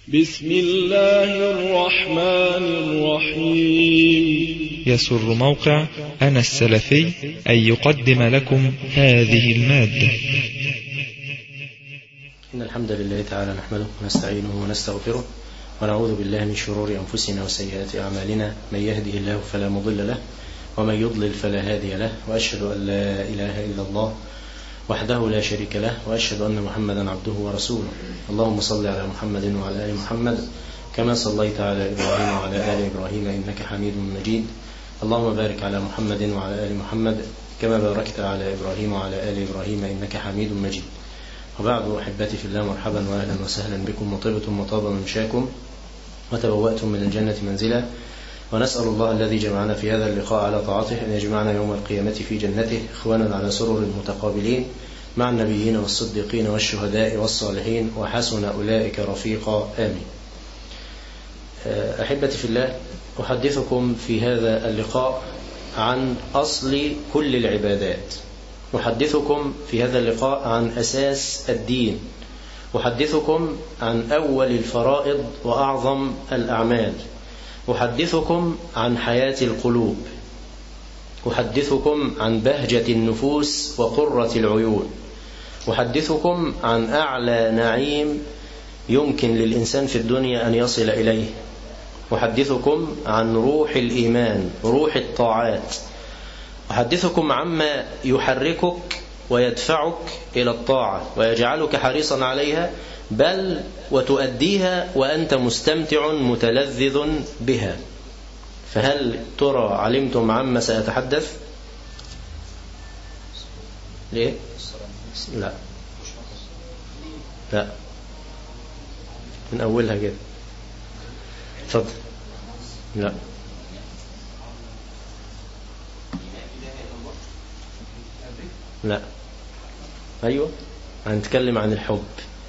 بسم الله الرحمن الرحيم يسر موقع أنا السلفي أن يقدم لكم هذه المادة إن الحمد لله تعالى نحمده ونستعينه ونستغفره ونعوذ بالله من شرور أنفسنا وسيئات أعمالنا من يهده الله فلا مضل له ومن يضلل فلا هادي له وأشهد أن لا إله إلا الله وحده لا شريك له وأشهد أن محمدا عبده ورسوله اللهم صل على محمد وعلى آل محمد كما صليت على إبراهيم وعلى آل إبراهيم إنك حميد مجيد اللهم بارك على محمد وعلى آل محمد كما باركت على إبراهيم وعلى آل إبراهيم إنك حميد مجيد وبعد أحبتي في الله مرحبا وأهلا وسهلا بكم وطبتم وطاب ممشاكم وتبوأتم من الجنة منزلا ونسأل الله الذي جمعنا في هذا اللقاء على طاعته أن يجمعنا يوم القيامة في جنته إخوانا على سرر متقابلين مع النبيين والصديقين والشهداء والصالحين وحسن أولئك رفيقا آمين أحبتي في الله أحدثكم في هذا اللقاء عن أصل كل العبادات أحدثكم في هذا اللقاء عن أساس الدين أحدثكم عن أول الفرائض وأعظم الأعمال أحدثكم عن حياة القلوب أحدثكم عن بهجة النفوس وقرة العيون أحدثكم عن أعلى نعيم يمكن للإنسان في الدنيا أن يصل إليه أحدثكم عن روح الإيمان روح الطاعات أحدثكم عما يحركك ويدفعك إلى الطاعة ويجعلك حريصا عليها بل وتؤديها وأنت مستمتع متلذذ بها فهل ترى علمتم عما سأتحدث ليه لا لا من أولها كده اتفضل لا لا أيوة هنتكلم عن الحب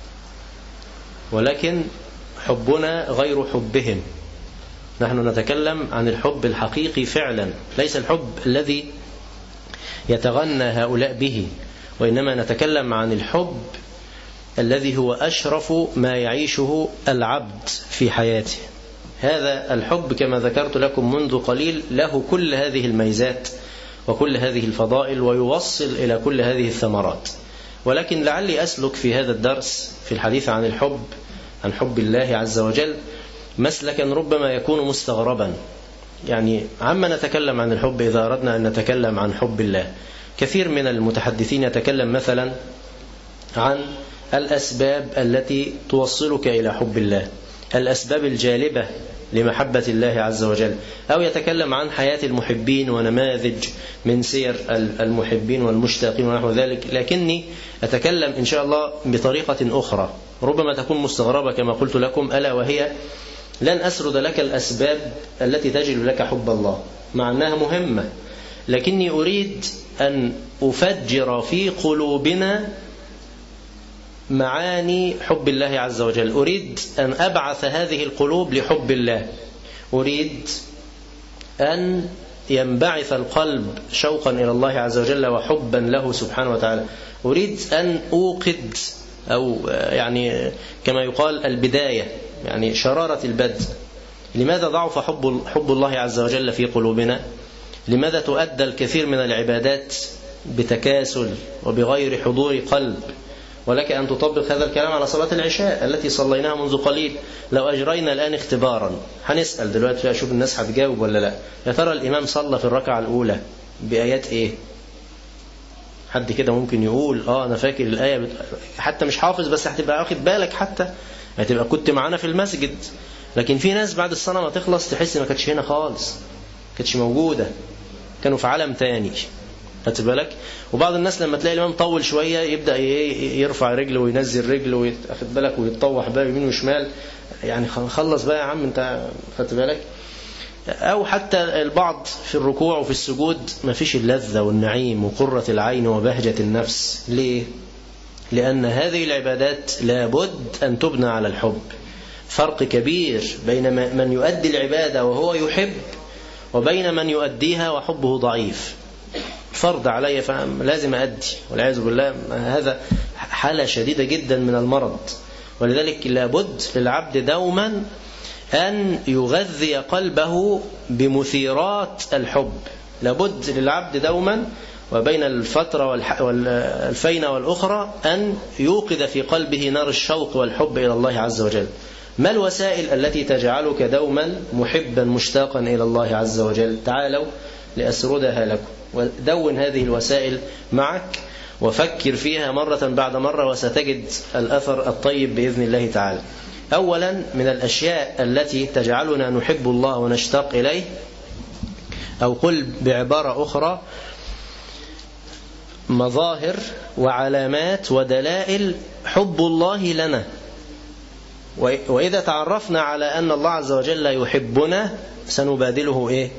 ولكن حبنا غير حبهم نحن نتكلم عن الحب الحقيقي فعلا ليس الحب الذي يتغنى هؤلاء به وإنما نتكلم عن الحب الذي هو أشرف ما يعيشه العبد في حياته هذا الحب كما ذكرت لكم منذ قليل له كل هذه الميزات وكل هذه الفضائل ويوصل إلى كل هذه الثمرات ولكن لعلي أسلك في هذا الدرس في الحديث عن الحب عن حب الله عز وجل مسلكا ربما يكون مستغربا يعني عما نتكلم عن الحب إذا أردنا أن نتكلم عن حب الله كثير من المتحدثين يتكلم مثلا عن الأسباب التي توصلك إلى حب الله الأسباب الجالبة لمحبة الله عز وجل أو يتكلم عن حياة المحبين ونماذج من سير المحبين والمشتاقين ونحو ذلك لكني أتكلم إن شاء الله بطريقة أخرى ربما تكون مستغربة كما قلت لكم ألا وهي لن أسرد لك الأسباب التي تجلب لك حب الله مع أنها مهمة لكني أريد أن أفجر في قلوبنا معاني حب الله عز وجل أريد أن أبعث هذه القلوب لحب الله أريد أن ينبعث القلب شوقا إلى الله عز وجل وحبا له سبحانه وتعالى أريد أن أوقد أو يعني كما يقال البداية يعني شرارة البدء لماذا ضعف حب, حب الله عز وجل في قلوبنا لماذا تؤدى الكثير من العبادات بتكاسل وبغير حضور قلب ولك أن تطبق هذا الكلام على صلاة العشاء التي صليناها منذ قليل لو أجرينا الآن اختبارا هنسأل دلوقتي أشوف الناس هتجاوب ولا لا يا ترى الإمام صلى في الركعة الأولى بآيات إيه حد كده ممكن يقول اه انا فاكر الايه بت... حتى مش حافظ بس هتبقى واخد بالك حتى هتبقى كنت معانا في المسجد لكن في ناس بعد الصلاه ما تخلص تحس ما كانتش هنا خالص ما كانتش موجوده كانوا في عالم تاني خدت بالك وبعض الناس لما تلاقي الامام طول شويه يبدا يرفع رجله وينزل رجله وياخد بالك ويتطوح بقى يمين وشمال يعني خلص بقى يا عم انت خدت بالك أو حتى البعض في الركوع وفي السجود ما فيش اللذة والنعيم وقرة العين وبهجة النفس ليه؟ لأن هذه العبادات لابد أن تبنى على الحب فرق كبير بين من يؤدي العبادة وهو يحب وبين من يؤديها وحبه ضعيف فرض علي فلازم أدي والعياذ بالله هذا حالة شديدة جدا من المرض ولذلك لابد للعبد دوما أن يغذي قلبه بمثيرات الحب لابد للعبد دوما وبين الفترة والفينة والأخرى أن يوقظ في قلبه نار الشوق والحب إلى الله عز وجل ما الوسائل التي تجعلك دوما محبا مشتاقا إلى الله عز وجل تعالوا لأسردها لكم ودون هذه الوسائل معك وفكر فيها مرة بعد مرة وستجد الأثر الطيب بإذن الله تعالى أولا من الأشياء التي تجعلنا نحب الله ونشتاق إليه أو قل بعبارة أخرى مظاهر وعلامات ودلائل حب الله لنا وإذا تعرفنا على أن الله عز وجل يحبنا سنبادله إيه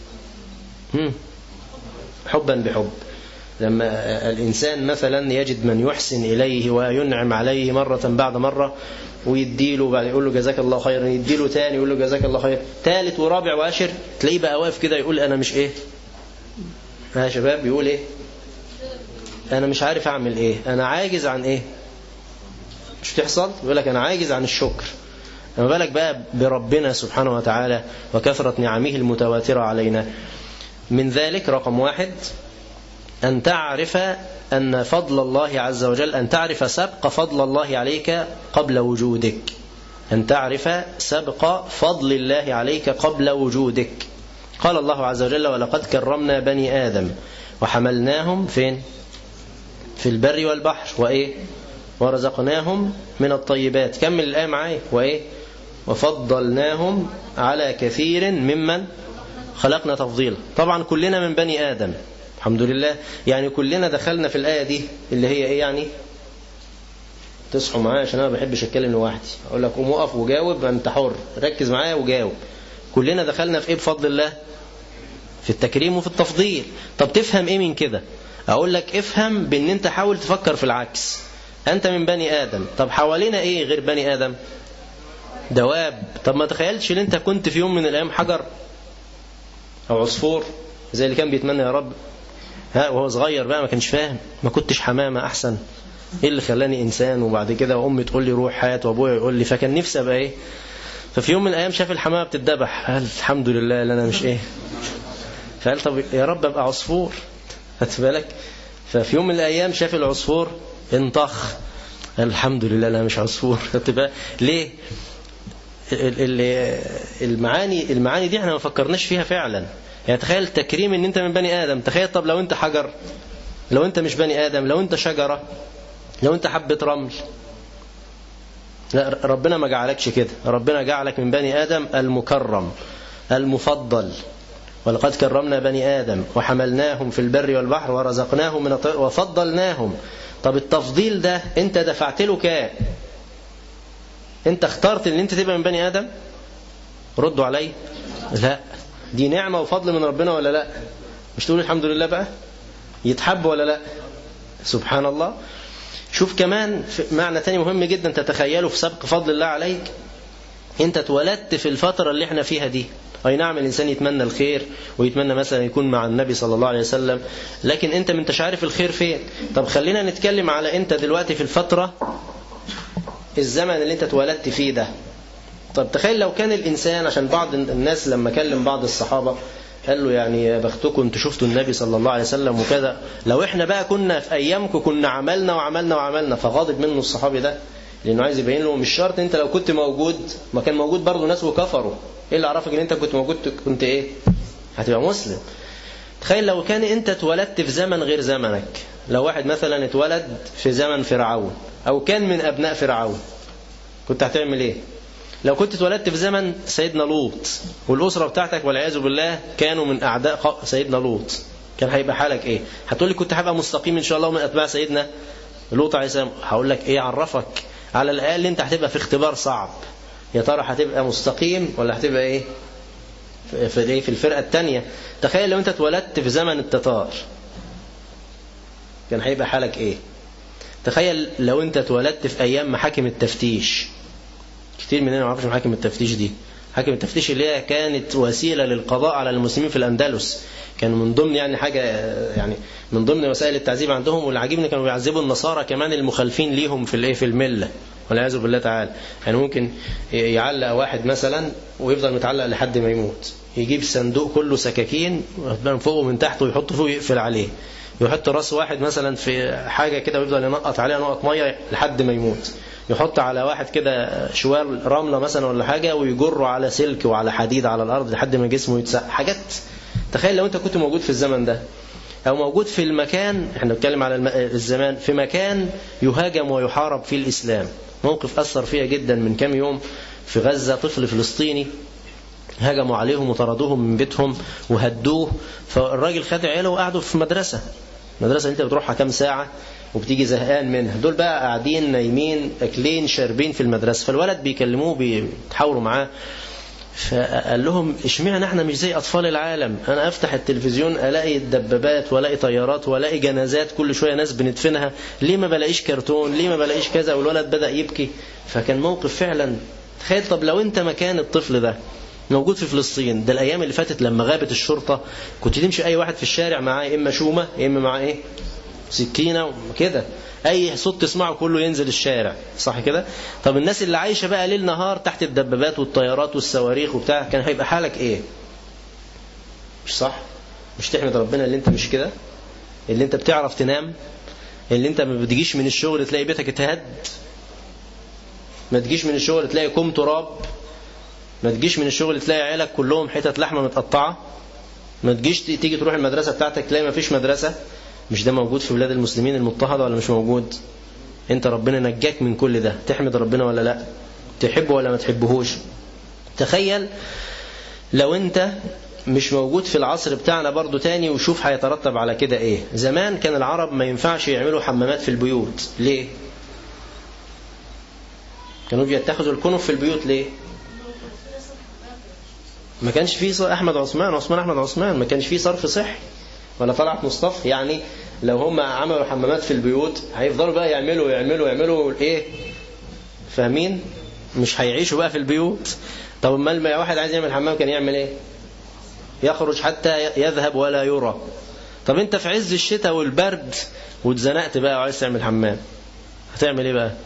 حبا بحب لما الإنسان مثلا يجد من يحسن إليه وينعم عليه مرة بعد مرة ويديله بعد يقول له جزاك الله خيرا يديله تاني يقول له جزاك الله خير ثالث ورابع وعاشر تلاقيه بقى واقف كده يقول أنا مش إيه ها شباب بيقول إيه أنا مش عارف أعمل إيه أنا عاجز عن إيه مش تحصل يقول لك أنا عاجز عن الشكر ما بالك بقى بربنا سبحانه وتعالى وكثرة نعمه المتواترة علينا من ذلك رقم واحد أن تعرف أن فضل الله عز وجل أن تعرف سبق فضل الله عليك قبل وجودك أن تعرف سبق فضل الله عليك قبل وجودك قال الله عز وجل ولقد كرمنا بني آدم وحملناهم فين في البر والبحر وإيه ورزقناهم من الطيبات كمل الآية معايا وإيه وفضلناهم على كثير ممن خلقنا تفضيلا طبعا كلنا من بني آدم الحمد لله يعني كلنا دخلنا في الآية دي اللي هي إيه يعني تصحوا معايا عشان أنا ما بحبش أتكلم لوحدي أقول لك قوم وقف وجاوب أنت حر ركز معايا وجاوب كلنا دخلنا في إيه بفضل الله في التكريم وفي التفضيل طب تفهم إيه من كده أقول لك افهم بأن أنت حاول تفكر في العكس أنت من بني آدم طب حوالينا إيه غير بني آدم دواب طب ما تخيلتش ان انت كنت في يوم من الايام حجر او عصفور زي اللي كان بيتمنى يا رب ها وهو صغير بقى ما كانش فاهم ما كنتش حمامة احسن ايه اللي خلاني انسان وبعد كده امي تقول لي روح هات وابويا يقول لي فكان نفسي ابقى ايه ففي يوم من الايام شاف الحمامه بتتذبح قال الحمد لله اللي انا مش ايه فقال طب يا رب ابقى عصفور خدت بالك ففي يوم من الايام شاف العصفور انطخ قال الحمد لله انا مش عصفور خدت بالك ليه المعاني المعاني دي احنا ما فكرناش فيها فعلا يعني تخيل تكريم ان انت من بني ادم تخيل طب لو انت حجر لو انت مش بني ادم لو انت شجره لو انت حبه رمل لا ربنا ما جعلكش كده ربنا جعلك من بني ادم المكرم المفضل ولقد كرمنا بني ادم وحملناهم في البر والبحر ورزقناهم من الطير وفضلناهم طب التفضيل ده انت دفعت له كام انت اخترت ان انت تبقى من بني ادم ردوا علي لا دي نعمة وفضل من ربنا ولا لا مش تقول الحمد لله بقى يتحب ولا لا سبحان الله شوف كمان معنى تاني مهم جدا تتخيله في سبق فضل الله عليك انت اتولدت في الفترة اللي احنا فيها دي اي نعم الانسان يتمنى الخير ويتمنى مثلا يكون مع النبي صلى الله عليه وسلم لكن انت ما انتش عارف الخير فين طب خلينا نتكلم على انت دلوقتي في الفترة الزمن اللي انت اتولدت فيه ده طب تخيل لو كان الإنسان عشان بعض الناس لما كلم بعض الصحابة قال له يعني يا بختكم انتوا شفتوا النبي صلى الله عليه وسلم وكذا لو احنا بقى كنا في ايامكم كنا عملنا وعملنا وعملنا فغاضب منه الصحابي ده لانه عايز يبين له مش شرط انت لو كنت موجود ما كان موجود برضه ناس وكفروا ايه اللي عرفك ان انت كنت موجود كنت ايه هتبقى مسلم تخيل لو كان انت اتولدت في زمن غير زمنك لو واحد مثلا اتولد في زمن فرعون او كان من ابناء فرعون كنت هتعمل ايه لو كنت اتولدت في زمن سيدنا لوط والأسرة بتاعتك والعياذ بالله كانوا من أعداء سيدنا لوط كان هيبقى حالك إيه هتقول لي كنت هبقى مستقيم إن شاء الله من أتباع سيدنا لوط عليه السلام هقول لك إيه عرفك على الأقل أنت هتبقى في اختبار صعب يا ترى هتبقى مستقيم ولا هتبقى إيه في إيه في الفرقة الثانية تخيل لو أنت اتولدت في زمن التتار كان هيبقى حالك إيه تخيل لو أنت اتولدت في أيام محاكم التفتيش كتير مننا ما يعرفش محاكم التفتيش دي حاكم التفتيش اللي هي كانت وسيلة للقضاء على المسلمين في الأندلس كان من ضمن يعني حاجة يعني من ضمن وسائل التعذيب عندهم والعجيب ان كانوا بيعذبوا النصارى كمان المخالفين ليهم في الايه في الملة والعياذ بالله تعالى يعني ممكن يعلق واحد مثلا ويفضل متعلق لحد ما يموت يجيب صندوق كله سكاكين من فوق ومن تحت ويحط فوق ويقفل عليه يحط راس واحد مثلا في حاجة كده ويفضل ينقط عليها نقط مية لحد ما يموت يحط على واحد كده شوال رملة مثلا ولا حاجة ويجره على سلك وعلى حديد على الأرض لحد ما جسمه يتسق حاجات تخيل لو أنت كنت موجود في الزمن ده أو موجود في المكان احنا بنتكلم على الزمان في مكان يهاجم ويحارب فيه الإسلام موقف أثر فيها جدا من كام يوم في غزة طفل فلسطيني هجموا عليهم وطردوهم من بيتهم وهدوه فالراجل خد عياله وقعدوا في مدرسة مدرسة انت بتروحها كام ساعة وبتيجي زهقان منها دول بقى قاعدين نايمين اكلين شاربين في المدرسة فالولد بيكلموه بيتحاوروا معاه فقال لهم اشمعنى احنا مش زي اطفال العالم انا افتح التلفزيون الاقي الدبابات والاقي طيارات والاقي جنازات كل شويه ناس بندفنها ليه ما بلاقيش كرتون ليه ما بلاقيش كذا والولد بدا يبكي فكان موقف فعلا تخيل طب لو انت مكان الطفل ده موجود في فلسطين ده الايام اللي فاتت لما غابت الشرطه كنت تمشي اي واحد في الشارع معاه يا اما شومه يا اما معاه ايه سكينه وكده اي صوت تسمعه كله ينزل الشارع صح كده طب الناس اللي عايشه بقى ليل نهار تحت الدبابات والطيارات والصواريخ وبتاع كان هيبقى حالك ايه مش صح مش تحمد ربنا اللي انت مش كده اللي انت بتعرف تنام اللي انت ما بتجيش من الشغل تلاقي بيتك اتهد ما تجيش من الشغل تلاقي كوم تراب ما تجيش من الشغل تلاقي عيالك كلهم حتت لحمه متقطعه ما تجيش تيجي تروح المدرسه بتاعتك تلاقي ما فيش مدرسه مش ده موجود في بلاد المسلمين المضطهده ولا مش موجود انت ربنا نجاك من كل ده تحمد ربنا ولا لا تحبه ولا ما تحبهوش تخيل لو انت مش موجود في العصر بتاعنا برضو تاني وشوف هيترتب على كده ايه زمان كان العرب ما ينفعش يعملوا حمامات في البيوت ليه كانوا بيتخذوا الكنف في البيوت ليه ما كانش فيه احمد عثمان عثمان احمد عثمان ما كانش فيه صرف صحي ولا طلعت مصطفى يعني لو هم عملوا حمامات في البيوت هيفضلوا بقى يعملوا يعملوا يعملوا ايه فاهمين مش هيعيشوا بقى في البيوت طب امال واحد عايز يعمل حمام كان يعمل ايه يخرج حتى يذهب ولا يرى طب انت في عز الشتاء والبرد واتزنقت بقى وعايز تعمل حمام هتعمل ايه بقى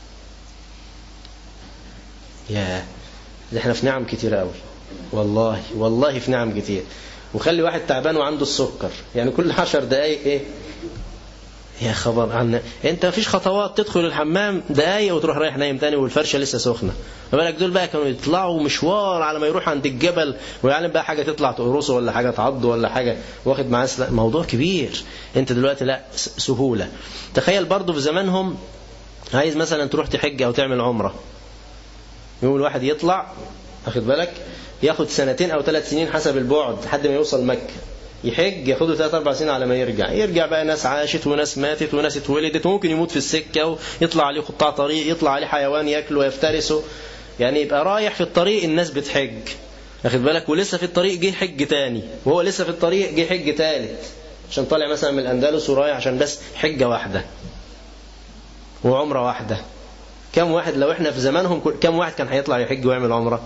يا ده احنا في نعم كتير قوي والله والله في نعم كتير وخلي واحد تعبان وعنده السكر يعني كل عشر دقايق ايه يا خبر عنا انت مفيش خطوات تدخل الحمام دقايق وتروح رايح نايم تاني والفرشه لسه سخنه ما بالك دول بقى كانوا يطلعوا مشوار على ما يروح عند الجبل ويعلم بقى حاجه تطلع تقرصه ولا حاجه تعضه ولا حاجه واخد معاه موضوع كبير انت دلوقتي لا سهوله تخيل برضه في زمانهم عايز مثلا تروح تحج او تعمل عمره يوم الواحد يطلع واخد بالك ياخد سنتين او ثلاث سنين حسب البعد لحد ما يوصل مكة يحج ياخده ثلاث اربع سنين على ما يرجع يرجع بقى ناس عاشت وناس ماتت وناس اتولدت وممكن يموت في السكة ويطلع عليه قطاع طريق يطلع عليه حيوان ياكله ويفترسه يعني يبقى رايح في الطريق الناس بتحج واخد بالك ولسه في الطريق جه حج تاني وهو لسه في الطريق جه حج تالت عشان طالع مثلا من الاندلس ورايح عشان بس حجة واحدة وعمرة واحدة كم واحد لو احنا في زمانهم كم واحد كان هيطلع يحج ويعمل عمره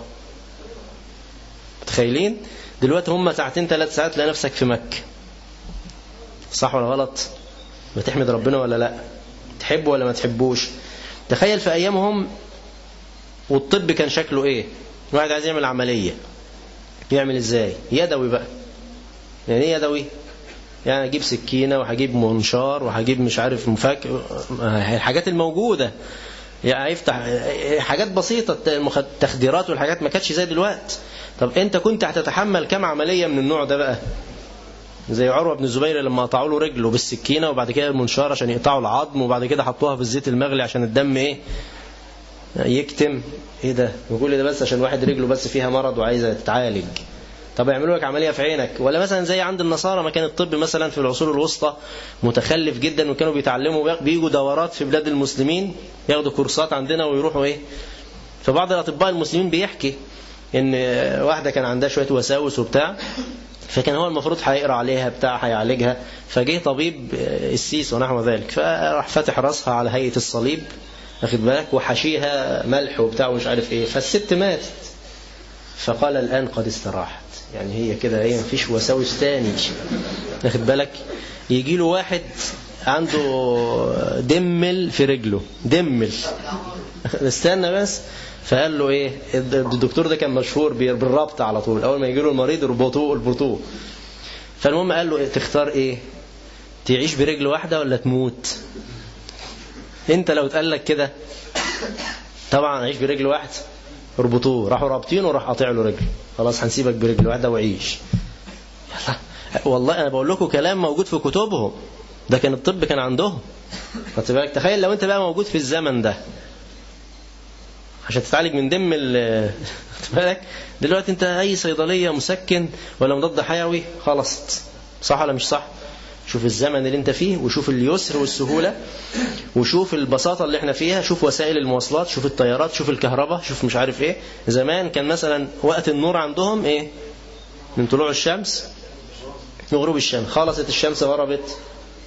متخيلين دلوقتي هم ساعتين ثلاث ساعات تلاقي نفسك في مكة صح ولا غلط بتحمد ربنا ولا لا تحبه ولا ما تحبوش تخيل في أيامهم والطب كان شكله ايه واحد عايز يعمل عملية يعمل ازاي يدوي بقى يعني ايه يدوي يعني اجيب سكينة وهجيب منشار وهجيب مش عارف مفك الحاجات الموجودة يعني يفتح حاجات بسيطة التخديرات والحاجات ما كانتش زي دلوقتي طب انت كنت هتتحمل كم عملية من النوع ده بقى زي عروة بن الزبير لما قطعوا له رجله بالسكينة وبعد كده المنشار عشان يقطعوا العظم وبعد كده حطوها في الزيت المغلي عشان الدم ايه يكتم ايه ده يقول ده بس عشان واحد رجله بس فيها مرض وعايزة تتعالج طب يعملوا لك عملية في عينك ولا مثلا زي عند النصارى ما كان الطب مثلا في العصور الوسطى متخلف جدا وكانوا بيتعلموا بيجوا دورات في بلاد المسلمين ياخدوا كورسات عندنا ويروحوا ايه فبعض الأطباء المسلمين بيحكي ان واحدة كان عندها شوية وساوس وبتاع فكان هو المفروض هيقرا عليها بتاع هيعالجها فجه طبيب السيس ونحو ذلك فراح فاتح راسها على هيئة الصليب واخد بالك وحشيها ملح وبتاع ومش عارف ايه فالست ماتت فقال الآن قد استراحت يعني هي كده ايه مفيش وساوس تاني واخد بالك يجي له واحد عنده دمل في رجله دمل استنى بس فقال له ايه الدكتور ده كان مشهور بالربط على طول اول ما يجي له المريض يربطوه يربطوه فالمهم قال له تختار ايه تعيش برجل واحدة ولا تموت انت لو اتقال لك كده طبعا عيش برجل واحدة اربطوه راحوا رابطينه وراح قاطع له رجل خلاص هنسيبك برجل واحدة وعيش يلا والله انا بقول لكم كلام موجود في كتبهم ده كان الطب كان عندهم خدت بالك تخيل لو انت بقى موجود في الزمن ده عشان تتعالج من دم ال خدت بالك دلوقتي انت اي صيدليه مسكن ولا مضاد حيوي خلصت صح ولا مش صح شوف الزمن اللي انت فيه وشوف اليسر والسهوله وشوف البساطه اللي احنا فيها شوف وسائل المواصلات شوف الطيارات شوف الكهرباء شوف مش عارف ايه زمان كان مثلا وقت النور عندهم ايه من طلوع الشمس لغروب الشمس خلصت الشمس غربت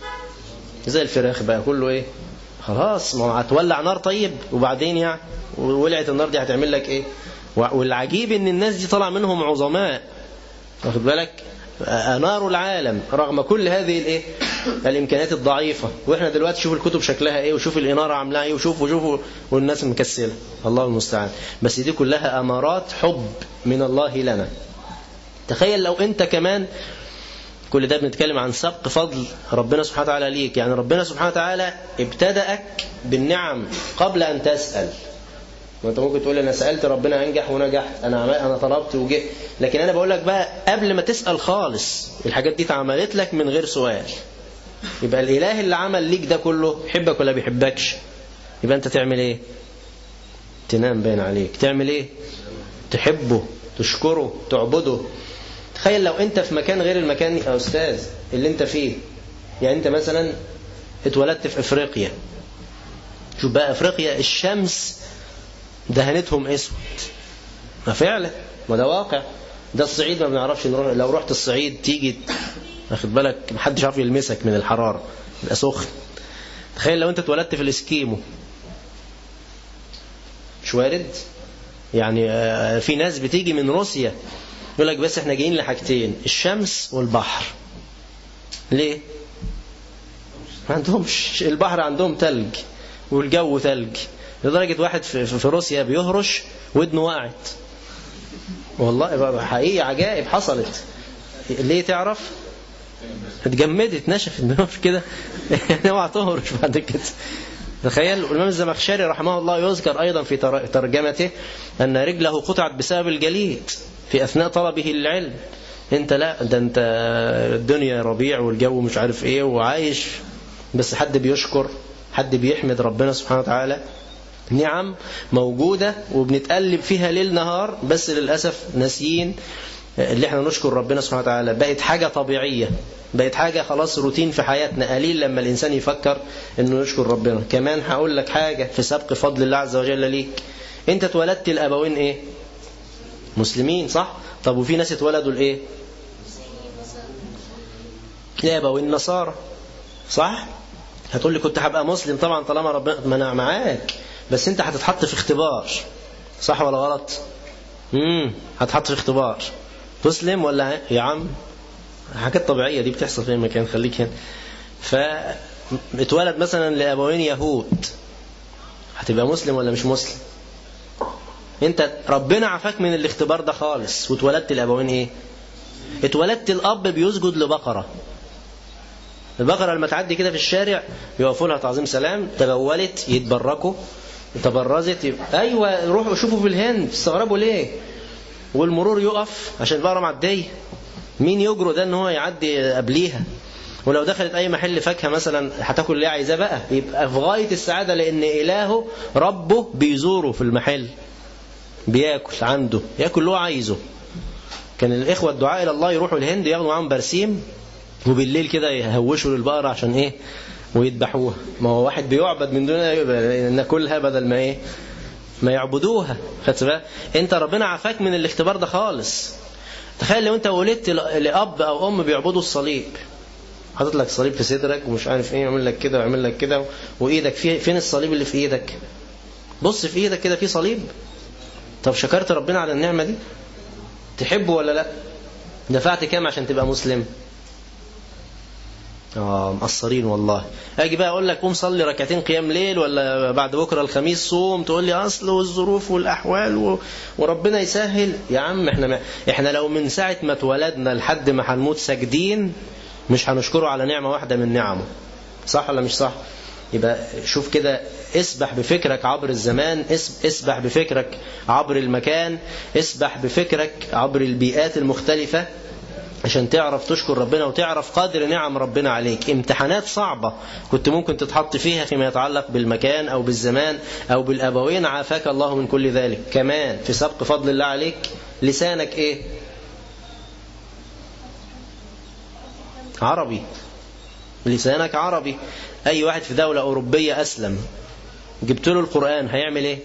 زي الفراخ بقى كله ايه خلاص ما هو هتولع نار طيب وبعدين يعني ولعت النار دي هتعمل لك ايه والعجيب ان الناس دي طلع منهم عظماء واخد بالك انار العالم رغم كل هذه الايه الامكانيات الضعيفه واحنا دلوقتي شوف الكتب شكلها ايه وشوف الاناره عاملاها ايه وشوف وشوف والناس مكسله الله المستعان بس دي كلها امارات حب من الله لنا تخيل لو انت كمان كل ده بنتكلم عن سبق فضل ربنا سبحانه وتعالى ليك يعني ربنا سبحانه وتعالى ابتدأك بالنعم قبل أن تسأل وانت ممكن تقول انا سالت ربنا انجح ونجحت انا انا طلبت وجئت لكن انا بقول لك بقى قبل ما تسال خالص الحاجات دي اتعملت لك من غير سؤال يبقى الاله اللي عمل ليك ده كله يحبك ولا بيحبكش يبقى انت تعمل ايه تنام باين عليك تعمل ايه تحبه تشكره تعبده تخيل لو انت في مكان غير المكان يا استاذ اللي انت فيه يعني انت مثلا اتولدت في افريقيا شوف بقى افريقيا الشمس دهنتهم اسود ما فعلا ما ده واقع ده الصعيد ما بنعرفش نروح لو رحت الصعيد تيجي واخد بالك محدش عارف يلمسك من الحراره يبقى سخن تخيل لو انت اتولدت في الاسكيمو مش وارد يعني في ناس بتيجي من روسيا يقول لك بس احنا جايين لحاجتين الشمس والبحر ليه ما عندهمش البحر عندهم تلج والجو تلج لدرجة واحد في, في روسيا بيهرش ودنه وقعت والله حقيقي عجائب حصلت ليه تعرف اتجمدت نشفت مش كده يعني اوعى تهرش بعد كده تخيل الإمام الزمخشري رحمه الله يذكر أيضا في ترجمته أن رجله قطعت بسبب الجليد في أثناء طلبه للعلم انت لا ده انت الدنيا ربيع والجو مش عارف ايه وعايش بس حد بيشكر حد بيحمد ربنا سبحانه وتعالى نعم موجودة وبنتقلب فيها ليل نهار بس للأسف ناسيين اللي احنا نشكر ربنا سبحانه وتعالى بقت حاجة طبيعية بقت حاجة خلاص روتين في حياتنا قليل لما الإنسان يفكر انه يشكر ربنا كمان هقول لك حاجة في سبق فضل الله عز وجل ليك انت اتولدت الأبوين ايه مسلمين صح طب وفي ناس اتولدوا الايه الأبوين نصارى صح هتقول لي كنت هبقى مسلم طبعا طالما ربنا ما انا معاك بس انت هتتحط في اختبار صح ولا غلط امم هتحط في اختبار تسلم ولا يا عم حاجات طبيعيه دي بتحصل في مكان خليك هنا فاتولد مثلا لابوين يهود هتبقى مسلم ولا مش مسلم انت ربنا عافاك من الاختبار ده خالص واتولدت الابوين ايه اتولدت الاب بيسجد لبقره البقرة لما تعدي كده في الشارع يقفوا لها تعظيم سلام تبولت يتبركوا تبرزت يبقى ايوه روحوا شوفوا في الهند استغربوا ليه والمرور يقف عشان البقرة معدية مين يجرؤ ده ان هو يعدي قبليها ولو دخلت اي محل فاكهه مثلا هتاكل اللي عايزاه بقى يبقى في غايه السعاده لان الهه ربه بيزوره في المحل بياكل عنده ياكل اللي هو عايزه كان الاخوه الدعاء الى الله يروحوا الهند ياخدوا معاهم برسيم وبالليل كده يهوشوا للبقرة عشان ايه ويذبحوها ما هو واحد بيعبد من دون ناكلها بدل ما ايه ما يعبدوها خدت بالك انت ربنا عافاك من الاختبار ده خالص تخيل لو انت ولدت لاب او ام بيعبدوا الصليب حاطط لك صليب في صدرك ومش عارف ايه يعمل لك كده ويعمل لك كده وايدك في فين الصليب اللي في ايدك بص في ايدك كده في صليب طب شكرت ربنا على النعمه دي تحبه ولا لا دفعت كام عشان تبقى مسلم اه مقصرين والله اجي بقى اقول لك قوم صلي ركعتين قيام ليل ولا بعد بكره الخميس صوم تقول لي اصل والظروف والاحوال و... وربنا يسهل يا عم احنا ما... احنا لو من ساعه ما اتولدنا لحد ما هنموت ساجدين مش هنشكره على نعمه واحده من نعمه صح ولا مش صح يبقى شوف كده اسبح بفكرك عبر الزمان اسبح بفكرك عبر المكان اسبح بفكرك عبر البيئات المختلفة عشان تعرف تشكر ربنا وتعرف قدر نعم ربنا عليك امتحانات صعبة كنت ممكن تتحط فيها فيما يتعلق بالمكان أو بالزمان أو بالأبوين عافاك الله من كل ذلك كمان في سبق فضل الله عليك لسانك ايه عربي لسانك عربي أي واحد في دولة أوروبية أسلم جبت له القرآن هيعمل إيه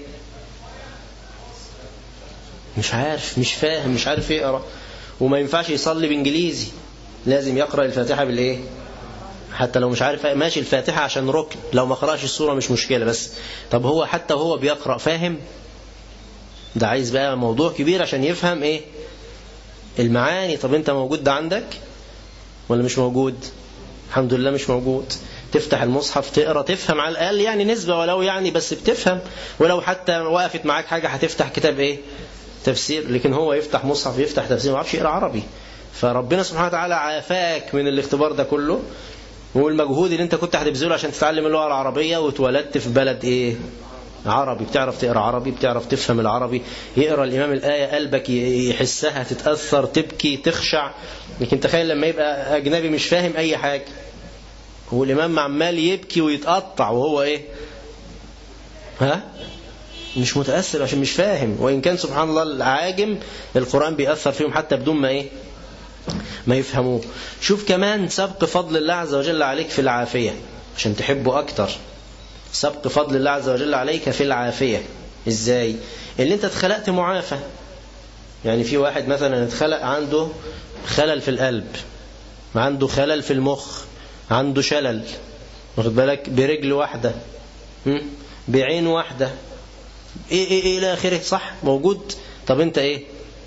مش عارف مش فاهم مش عارف يقرأ وما ينفعش يصلي بإنجليزي لازم يقرأ الفاتحة بالإيه حتى لو مش عارف ماشي الفاتحة عشان ركن لو ما قرأش السورة مش مشكلة بس طب هو حتى وهو بيقرأ فاهم ده عايز بقى موضوع كبير عشان يفهم إيه المعاني طب أنت موجود ده عندك ولا مش موجود الحمد لله مش موجود تفتح المصحف تقرا تفهم على الاقل يعني نسبه ولو يعني بس بتفهم ولو حتى وقفت معاك حاجه هتفتح كتاب ايه تفسير لكن هو يفتح مصحف يفتح تفسير ما يعرفش يقرا عربي فربنا سبحانه وتعالى عافاك من الاختبار ده كله والمجهود اللي انت كنت هتبذله عشان تتعلم اللغه العربيه واتولدت في بلد ايه عربي بتعرف تقرا عربي بتعرف تفهم العربي يقرا الامام الايه قلبك يحسها تتاثر تبكي تخشع لكن تخيل لما يبقى اجنبي مش فاهم اي حاجه والإمام عمال يبكي ويتقطع وهو إيه ها مش متأثر عشان مش فاهم وإن كان سبحان الله العاجم القرآن بيأثر فيهم حتى بدون ما إيه ما يفهموه شوف كمان سبق فضل الله عز وجل عليك في العافية عشان تحبه أكتر سبق فضل الله عز وجل عليك في العافية إزاي اللي أنت اتخلقت معافى يعني في واحد مثلا اتخلق عنده خلل في القلب عنده خلل في المخ عنده شلل واخد بالك برجل واحدة بعين واحدة ايه ايه ايه الى اخره صح موجود طب انت ايه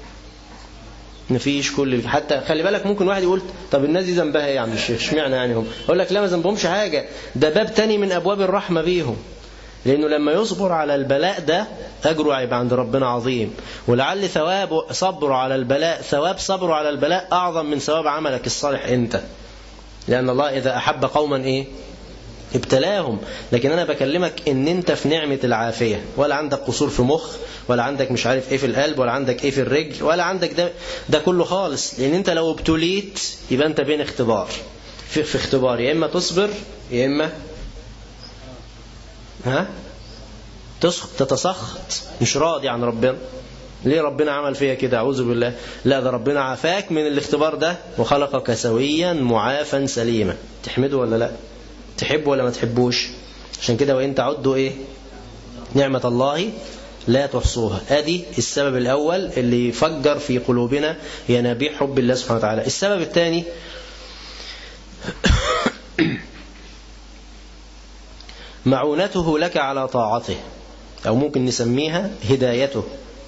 مفيش كل حتى خلي بالك ممكن واحد يقول طب الناس دي ذنبها ايه يا عم الشيخ اشمعنى يعني هم اقول لك لا ما ذنبهمش حاجه ده باب تاني من ابواب الرحمه بيهم لانه لما يصبر على البلاء ده اجره هيبقى عند ربنا عظيم ولعل ثواب صبره على البلاء ثواب صبره على البلاء اعظم من ثواب عملك الصالح انت لأن الله إذا أحب قوما إيه ابتلاهم لكن أنا بكلمك إن أنت في نعمة العافية ولا عندك قصور في مخ ولا عندك مش عارف إيه في القلب ولا عندك إيه في الرجل ولا عندك ده, ده كله خالص لأن أنت لو ابتليت يبقى أنت بين اختبار في, في اختبار يا إما تصبر يا إما ها تتسخط مش راضي عن ربنا ليه ربنا عمل فيها كده أعوذ بالله لا ده ربنا عافاك من الاختبار ده وخلقك سويا معافا سليما تحمده ولا لا تحبه ولا ما تحبوش عشان كده وإن تعدوا إيه نعمة الله لا تحصوها ادي السبب الأول اللي يفجر في قلوبنا ينابيع حب الله سبحانه وتعالى السبب الثاني معونته لك على طاعته أو ممكن نسميها هدايته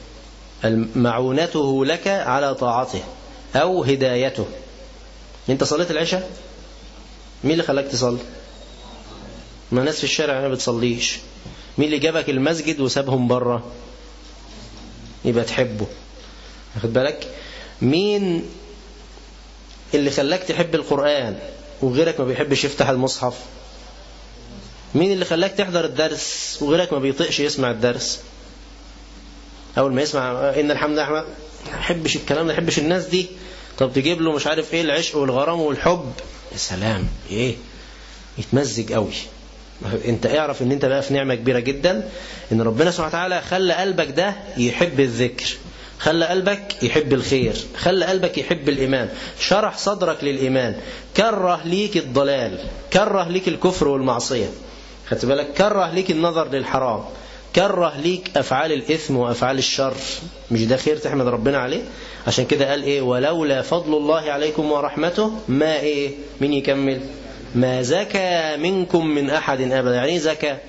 معونته لك على طاعته أو هدايته أنت صليت العشاء مين اللي خلاك تصلي ما ناس في الشارع ما بتصليش مين اللي جابك المسجد وسابهم بره يبقى تحبه واخد بالك مين اللي خلاك تحب القرآن وغيرك ما بيحبش يفتح المصحف مين اللي خلاك تحضر الدرس وغيرك ما بيطيقش يسمع الدرس اول ما يسمع ان الحمد لله ما يحبش الكلام ده يحبش الناس دي طب تجيب له مش عارف ايه العشق والغرام والحب يا سلام ايه يتمزج قوي انت اعرف ان انت بقى في نعمه كبيره جدا ان ربنا سبحانه وتعالى خلى قلبك ده يحب الذكر خلى قلبك يحب الخير خلى قلبك يحب الإيمان شرح صدرك للإيمان كره ليك الضلال كره ليك الكفر والمعصية خدت بالك كره ليك النظر للحرام كره ليك أفعال الإثم وأفعال الشر مش ده خير تحمد ربنا عليه عشان كده قال إيه ولولا فضل الله عليكم ورحمته ما إيه مين يكمل ما زكى منكم من أحد أبدا يعني إيه زكى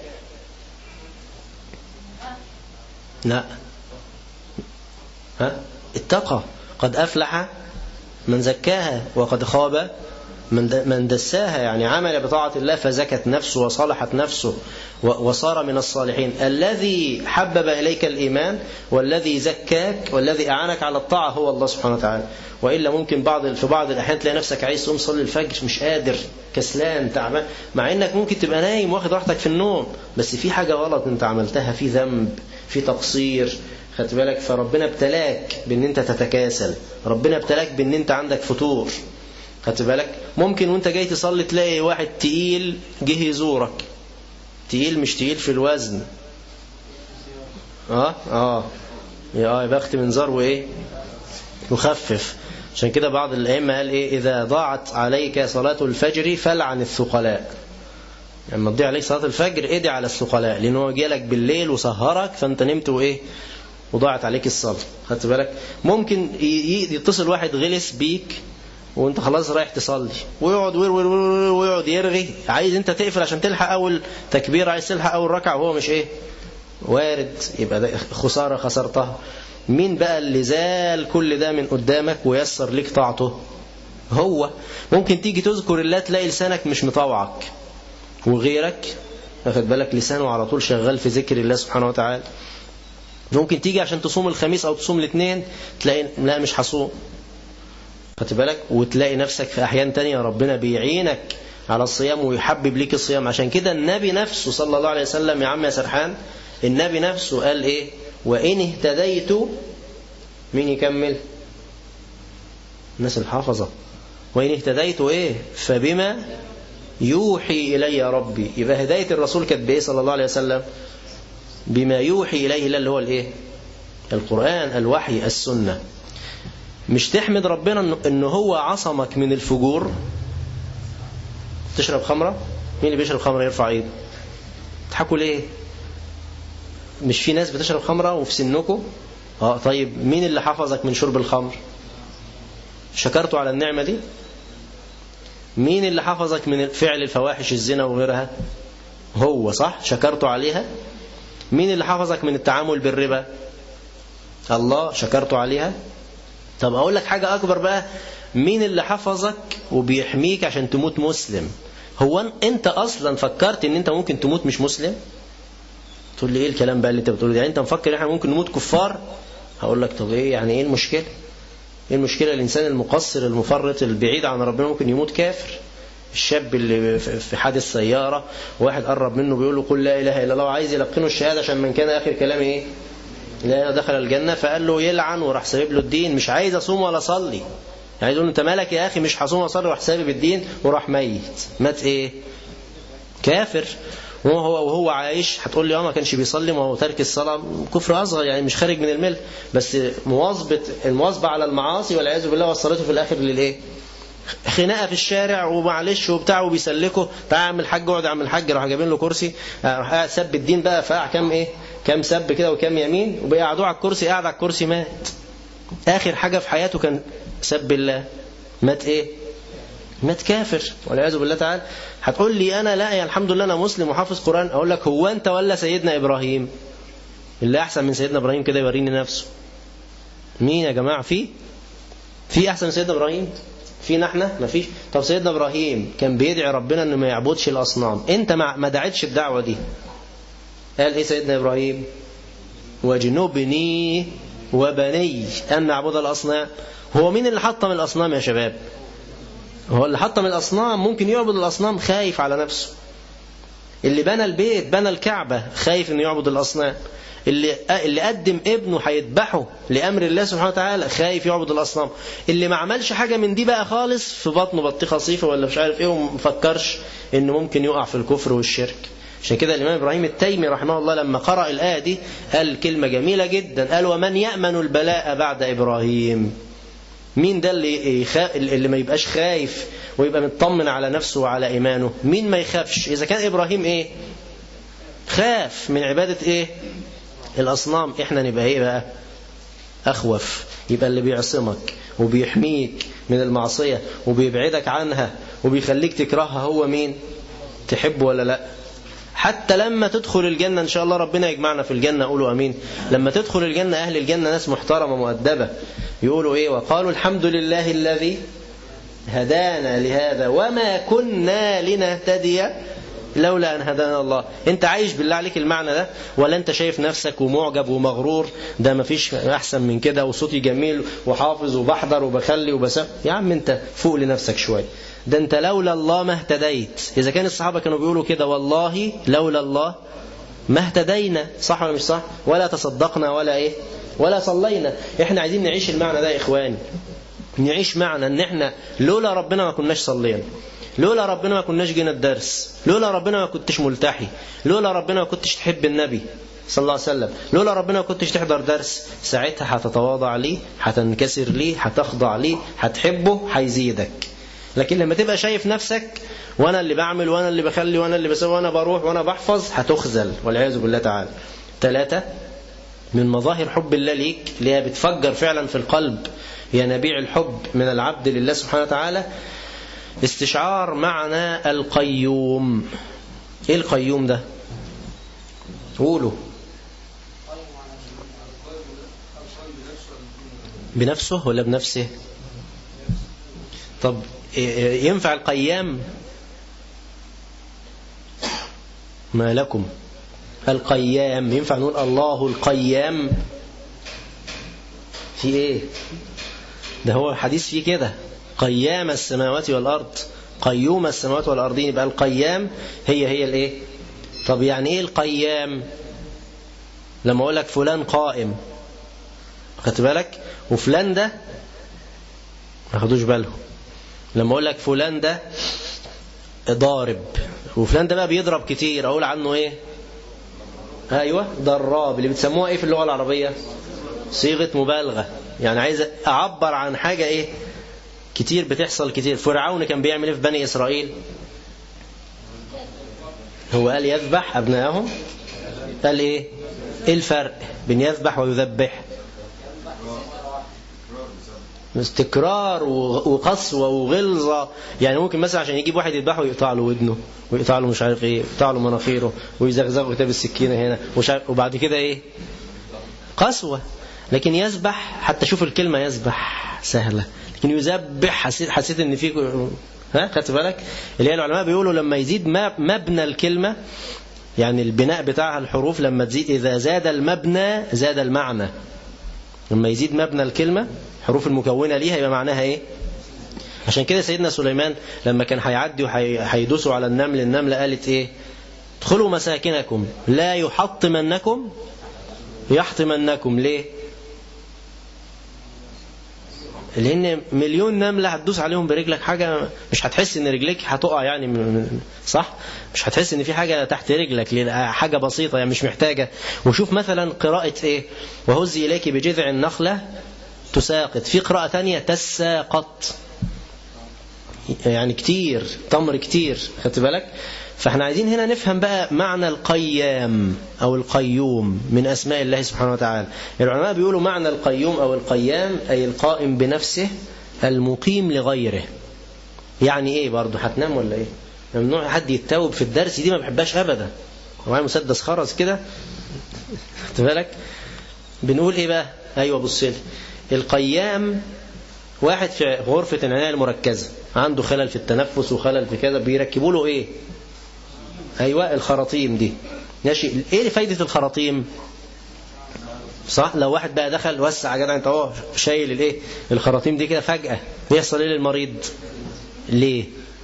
لا ها اتقى قد أفلح من زكاها وقد خاب من دساها يعني عمل بطاعة الله فزكت نفسه وصلحت نفسه وصار من الصالحين الذي حبب إليك الإيمان والذي زكاك والذي أعانك على الطاعة هو الله سبحانه وتعالى وإلا ممكن بعض في بعض الأحيان تلاقي نفسك عايز تقوم تصلي الفجر مش قادر كسلان تعبان مع إنك ممكن تبقى نايم واخد راحتك في النوم بس في حاجة غلط أنت عملتها في ذنب في تقصير خدت بالك فربنا ابتلاك بان انت تتكاسل ربنا ابتلاك بان انت عندك فتور خدت بالك ممكن وانت جاي تصلي تلاقي واحد تقيل جه يزورك تقيل مش تقيل في الوزن اه اه يا بخت منظار وايه مخفف عشان كده بعض الائمه قال ايه اذا ضاعت عليك صلاه الفجر فلعن الثقلاء لما تضيع عليك صلاه الفجر ادعي على الثقلاء لان هو جالك بالليل وسهرك فانت نمت وايه وضاعت عليك الصلاه خدت بالك ممكن يتصل واحد غلس بيك وانت خلاص رايح تصلي ويقعد وير وير وير ويقعد يرغي عايز انت تقفل عشان تلحق اول تكبير عايز تلحق اول ركعه وهو مش ايه وارد يبقى ده خساره خسرتها مين بقى اللي زال كل ده من قدامك ويسر لك طاعته هو ممكن تيجي تذكر الله تلاقي لسانك مش مطوعك وغيرك واخد بالك لسانه على طول شغال في ذكر الله سبحانه وتعالى ممكن تيجي عشان تصوم الخميس او تصوم الاثنين تلاقي لا مش هصوم خدت بالك وتلاقي نفسك في احيان تانية ربنا بيعينك على الصيام ويحبب ليك الصيام عشان كده النبي نفسه صلى الله عليه وسلم يا عم يا سرحان النبي نفسه قال ايه وان اهتديت مين يكمل الناس الحافظة وإن اهتديت إيه فبما يوحي إلي ربي يبقى هداية الرسول كانت بإيه صلى الله عليه وسلم بما يوحي إليه اللي هو الإيه القرآن الوحي السنة مش تحمد ربنا إن هو عصمك من الفجور تشرب خمرة مين اللي بيشرب خمرة يرفع ايده تضحكوا ليه مش في ناس بتشرب خمرة وفي سنكم اه طيب مين اللي حفظك من شرب الخمر شكرتوا على النعمة دي مين اللي حفظك من فعل الفواحش الزنا وغيرها هو صح شكرتوا عليها مين اللي حفظك من التعامل بالربا الله شكرتوا عليها طب اقول لك حاجة اكبر بقى مين اللي حفظك وبيحميك عشان تموت مسلم هو انت اصلا فكرت ان انت ممكن تموت مش مسلم تقول لي ايه الكلام بقى اللي انت بتقوله ده يعني انت مفكر ان احنا ممكن نموت كفار هقول لك طب ايه يعني ايه المشكله ايه المشكله الانسان المقصر المفرط البعيد عن ربنا ممكن يموت كافر الشاب اللي في حادث سيارة واحد قرب منه بيقول له قل لا إله إلا الله وعايز يلقنه الشهادة عشان من كان آخر كلامه إيه لا دخل الجنة فقال له يلعن وراح سايب له الدين مش عايز أصوم ولا أصلي يعني يقول انت مالك يا اخي مش هصوم واصلي وراح سابب الدين وراح ميت مات ايه كافر وهو وهو عايش هتقول لي اه ما كانش بيصلي ما هو ترك الصلاه كفر اصغر يعني مش خارج من المل بس مواظبه المواظبه على المعاصي والعياذ بالله وصلته في الاخر للايه خناقه في الشارع ومعلش وبتاع وبيسلكوا تعال اعمل حاج اقعد اعمل حاج راح جايبين له كرسي راح سب الدين بقى فقع كام ايه كام سب كده وكام يمين وبيقعدوه على الكرسي قاعد على الكرسي مات اخر حاجه في حياته كان سب الله مات ايه مات كافر والعياذ بالله تعالى هتقول لي انا لا يا الحمد لله انا مسلم وحافظ قران اقول لك هو انت ولا سيدنا ابراهيم اللي احسن من سيدنا ابراهيم كده يوريني نفسه مين يا جماعه في في احسن من سيدنا ابراهيم فينا احنا ما فيش طب سيدنا ابراهيم كان بيدعي ربنا انه ما يعبدش الاصنام انت ما دعيتش الدعوه دي قال ايه سيدنا ابراهيم وجنبني وبني ان نعبد الاصنام هو مين اللي حطم الأصنام يا شباب هو اللي حطم الأصنام ممكن يعبد الأصنام خايف على نفسه اللي بنى البيت بنى الكعبة خايف انه يعبد الأصنام اللي اللي قدم ابنه هيذبحه لأمر الله سبحانه وتعالى خايف يعبد الأصنام اللي ما عملش حاجة من دي بقى خالص في بطنه بطيخة صيفة ولا مش عارف ايه ومفكرش انه ممكن يقع في الكفر والشرك عشان كده الإمام إبراهيم التيمي رحمه الله لما قرأ الآية دي قال كلمة جميلة جدا قال ومن يأمن البلاء بعد إبراهيم مين ده اللي يخا... اللي ما يبقاش خايف ويبقى مطمن على نفسه وعلى ايمانه مين ما يخافش اذا كان ابراهيم ايه خاف من عباده ايه الاصنام احنا نبقى ايه بقى اخوف يبقى اللي بيعصمك وبيحميك من المعصيه وبيبعدك عنها وبيخليك تكرهها هو مين تحبه ولا لا حتى لما تدخل الجنة إن شاء الله ربنا يجمعنا في الجنة قولوا أمين لما تدخل الجنة أهل الجنة ناس محترمة مؤدبة يقولوا إيه وقالوا الحمد لله الذي هدانا لهذا وما كنا لنهتدي لولا أن هدانا الله أنت عايش بالله عليك المعنى ده ولا أنت شايف نفسك ومعجب ومغرور ده مفيش أحسن من كده وصوتي جميل وحافظ وبحضر وبخلي وبسم يا عم أنت فوق لنفسك شوية ده أنت لولا الله ما اهتديت إذا كان الصحابة كانوا بيقولوا كده والله لولا الله ما اهتدينا صح ولا مش صح ولا تصدقنا ولا إيه ولا صلينا احنا عايزين نعيش المعنى ده يا إخواني نعيش معنى ان احنا لولا ربنا ما كناش صلينا لولا ربنا ما كناش جينا الدرس لولا ربنا ما كنتش ملتحي لولا ربنا ما كنتش تحب النبي صلى الله عليه وسلم لولا ربنا ما كنتش تحضر درس ساعتها هتتواضع ليه هتنكسر ليه هتخضع ليه هتحبه هيزيدك لكن لما تبقى شايف نفسك وانا اللي بعمل وانا اللي بخلي وانا اللي بسوي وانا بروح وانا بحفظ هتخزل والعياذ بالله تعالى ثلاثة من مظاهر حب الله ليك اللي هي بتفجر فعلا في القلب ينابيع الحب من العبد لله سبحانه وتعالى استشعار معنى القيوم ايه القيوم ده قولوا بنفسه ولا بنفسه طب ينفع القيام ما لكم القيام ينفع نقول الله القيام في ايه ده هو حديث فيه كده قيام السماوات والأرض قيوم السماوات والأرضين يبقى القيام هي هي الايه طب يعني ايه القيام لما اقول لك فلان قائم خدت بالك وفلان ده ما خدوش بالهم لما اقول لك فلان ده ضارب وفلان ده بقى بيضرب كتير اقول عنه ايه ايوه ضراب اللي بتسموها ايه في اللغه العربيه صيغه مبالغه يعني عايز اعبر عن حاجه ايه كتير بتحصل كتير فرعون كان بيعمل ايه في بني اسرائيل هو قال يذبح ابنائهم قال ايه ايه الفرق بين يذبح ويذبح استكرار وقسوة وغلظة يعني ممكن مثلا عشان يجيب واحد يذبحه ويقطع له ودنه ويقطع له مش عارف ايه يقطع له مناخيره ويزغزغه كتاب السكينة هنا وبعد كده ايه قسوة لكن يذبح حتى شوف الكلمة يذبح سهلة لكن يذبح حسيت, حسيت ان في ها خدت بالك اللي هي العلماء بيقولوا لما يزيد مبنى الكلمة يعني البناء بتاعها الحروف لما تزيد إذا زاد المبنى زاد المعنى لما يزيد مبنى الكلمة حروف المكونة ليها يبقى معناها ايه عشان كده سيدنا سليمان لما كان هيعدي وهيدوسوا على النمل النملة قالت ايه ادخلوا مساكنكم لا يحطمنكم يحطمنكم ليه لان مليون نملة هتدوس عليهم برجلك حاجة مش هتحس ان رجليك هتقع يعني صح مش هتحس ان في حاجة تحت رجلك حاجة بسيطة يعني مش محتاجة وشوف مثلا قراءة ايه وهزي اليك بجذع النخلة تساقط في قراءة ثانية تساقط يعني كتير تمر كتير خدت بالك فاحنا عايزين هنا نفهم بقى معنى القيام أو القيوم من أسماء الله سبحانه وتعالى العلماء بيقولوا معنى القيوم أو القيام أي القائم بنفسه المقيم لغيره يعني ايه برضه هتنام ولا ايه ممنوع حد يتوب في الدرس دي ما بحبهاش ابدا معايا مسدس خرز كده خدت بالك بنقول ايه بقى ايوه بص لي القيام واحد في غرفة العناية المركزة عنده خلل في التنفس وخلل في كذا بيركبوا له ايه ايوه الخراطيم دي ماشي ايه فايدة الخراطيم صح لو واحد بقى دخل وسع يا جدع انت اهو شايل الايه الخراطيم دي كده فجأة بيحصل ايه للمريض ليه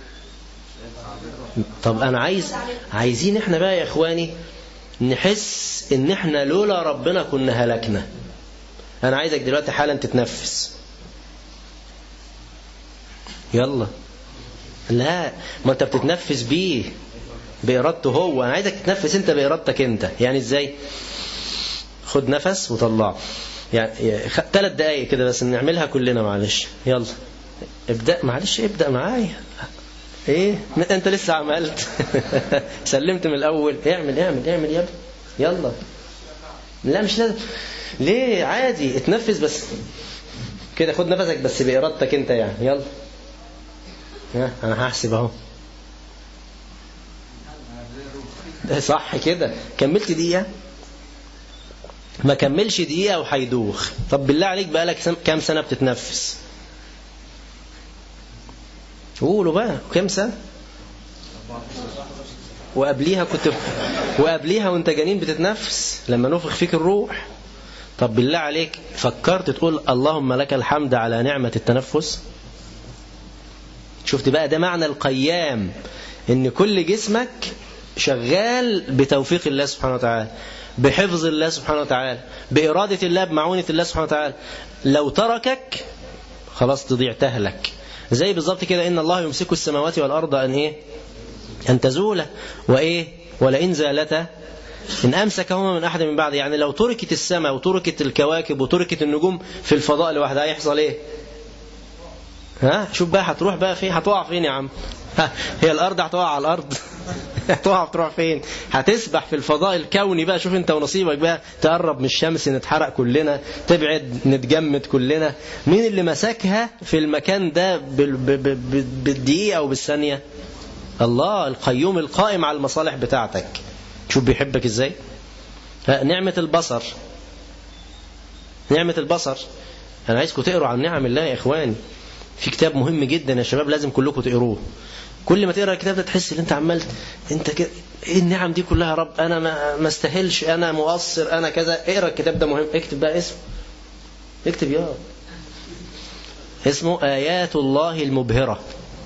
طب انا عايز عايزين احنا بقى يا اخواني نحس ان احنا لولا ربنا كنا هلكنا انا عايزك دلوقتي حالا تتنفس يلا لا ما انت بتتنفس بيه بإرادته هو أنا عايزك تتنفس أنت بإرادتك أنت يعني إزاي خد نفس وطلعه يعني ثلاث دقايق كده بس نعملها كلنا معلش يلا ابدأ معلش ابدأ معايا ايه انت لسه عملت سلمت من الاول اعمل اعمل اعمل يا ابني يلا لا مش لازم ليه عادي اتنفس بس كده خد نفسك بس بإرادتك انت يعني يلا انا هحسب اهو صح كده كملت دقيقة ما كملش دقيقة وهيدوخ طب بالله عليك بقالك كام سنة بتتنفس قولوا بقى كم سنة وقبليها كنت وقبليها وانت جنين بتتنفس لما نفخ فيك الروح طب بالله عليك فكرت تقول اللهم لك الحمد على نعمة التنفس شفت بقى ده معنى القيام ان كل جسمك شغال بتوفيق الله سبحانه وتعالى بحفظ الله سبحانه وتعالى بإرادة الله بمعونة الله سبحانه وتعالى لو تركك خلاص تضيع تهلك زي بالظبط كده إن الله يمسك السماوات والأرض أن إيه أن تزول وإيه ولئن زالتا إن أمسكهما من أحد من بعد يعني لو تركت السماء وتركت الكواكب وتركت النجوم في الفضاء لوحدها هيحصل إيه ها شوف بقى هتروح بقى فين هتقع فين يا عم ها هي الأرض هتقع على الأرض هتقع تروح فين هتسبح في الفضاء الكوني بقى شوف انت ونصيبك بقى تقرب من الشمس نتحرق كلنا تبعد نتجمد كلنا مين اللي مسكها في المكان ده بالدقيقة أو بالثانية الله القيوم القائم على المصالح بتاعتك شوف بيحبك ازاي نعمة البصر نعمة البصر أنا عايزكم تقروا عن نعم الله يا إخواني في كتاب مهم جدا يا شباب لازم كلكم تقروه كل ما تقرا الكتاب ده تحس ان انت عمال انت كده ايه النعم دي كلها يا رب انا ما, ما استاهلش انا مقصر انا كذا اقرا الكتاب ده مهم اكتب بقى اسمه اكتب يا اسمه ايات الله المبهره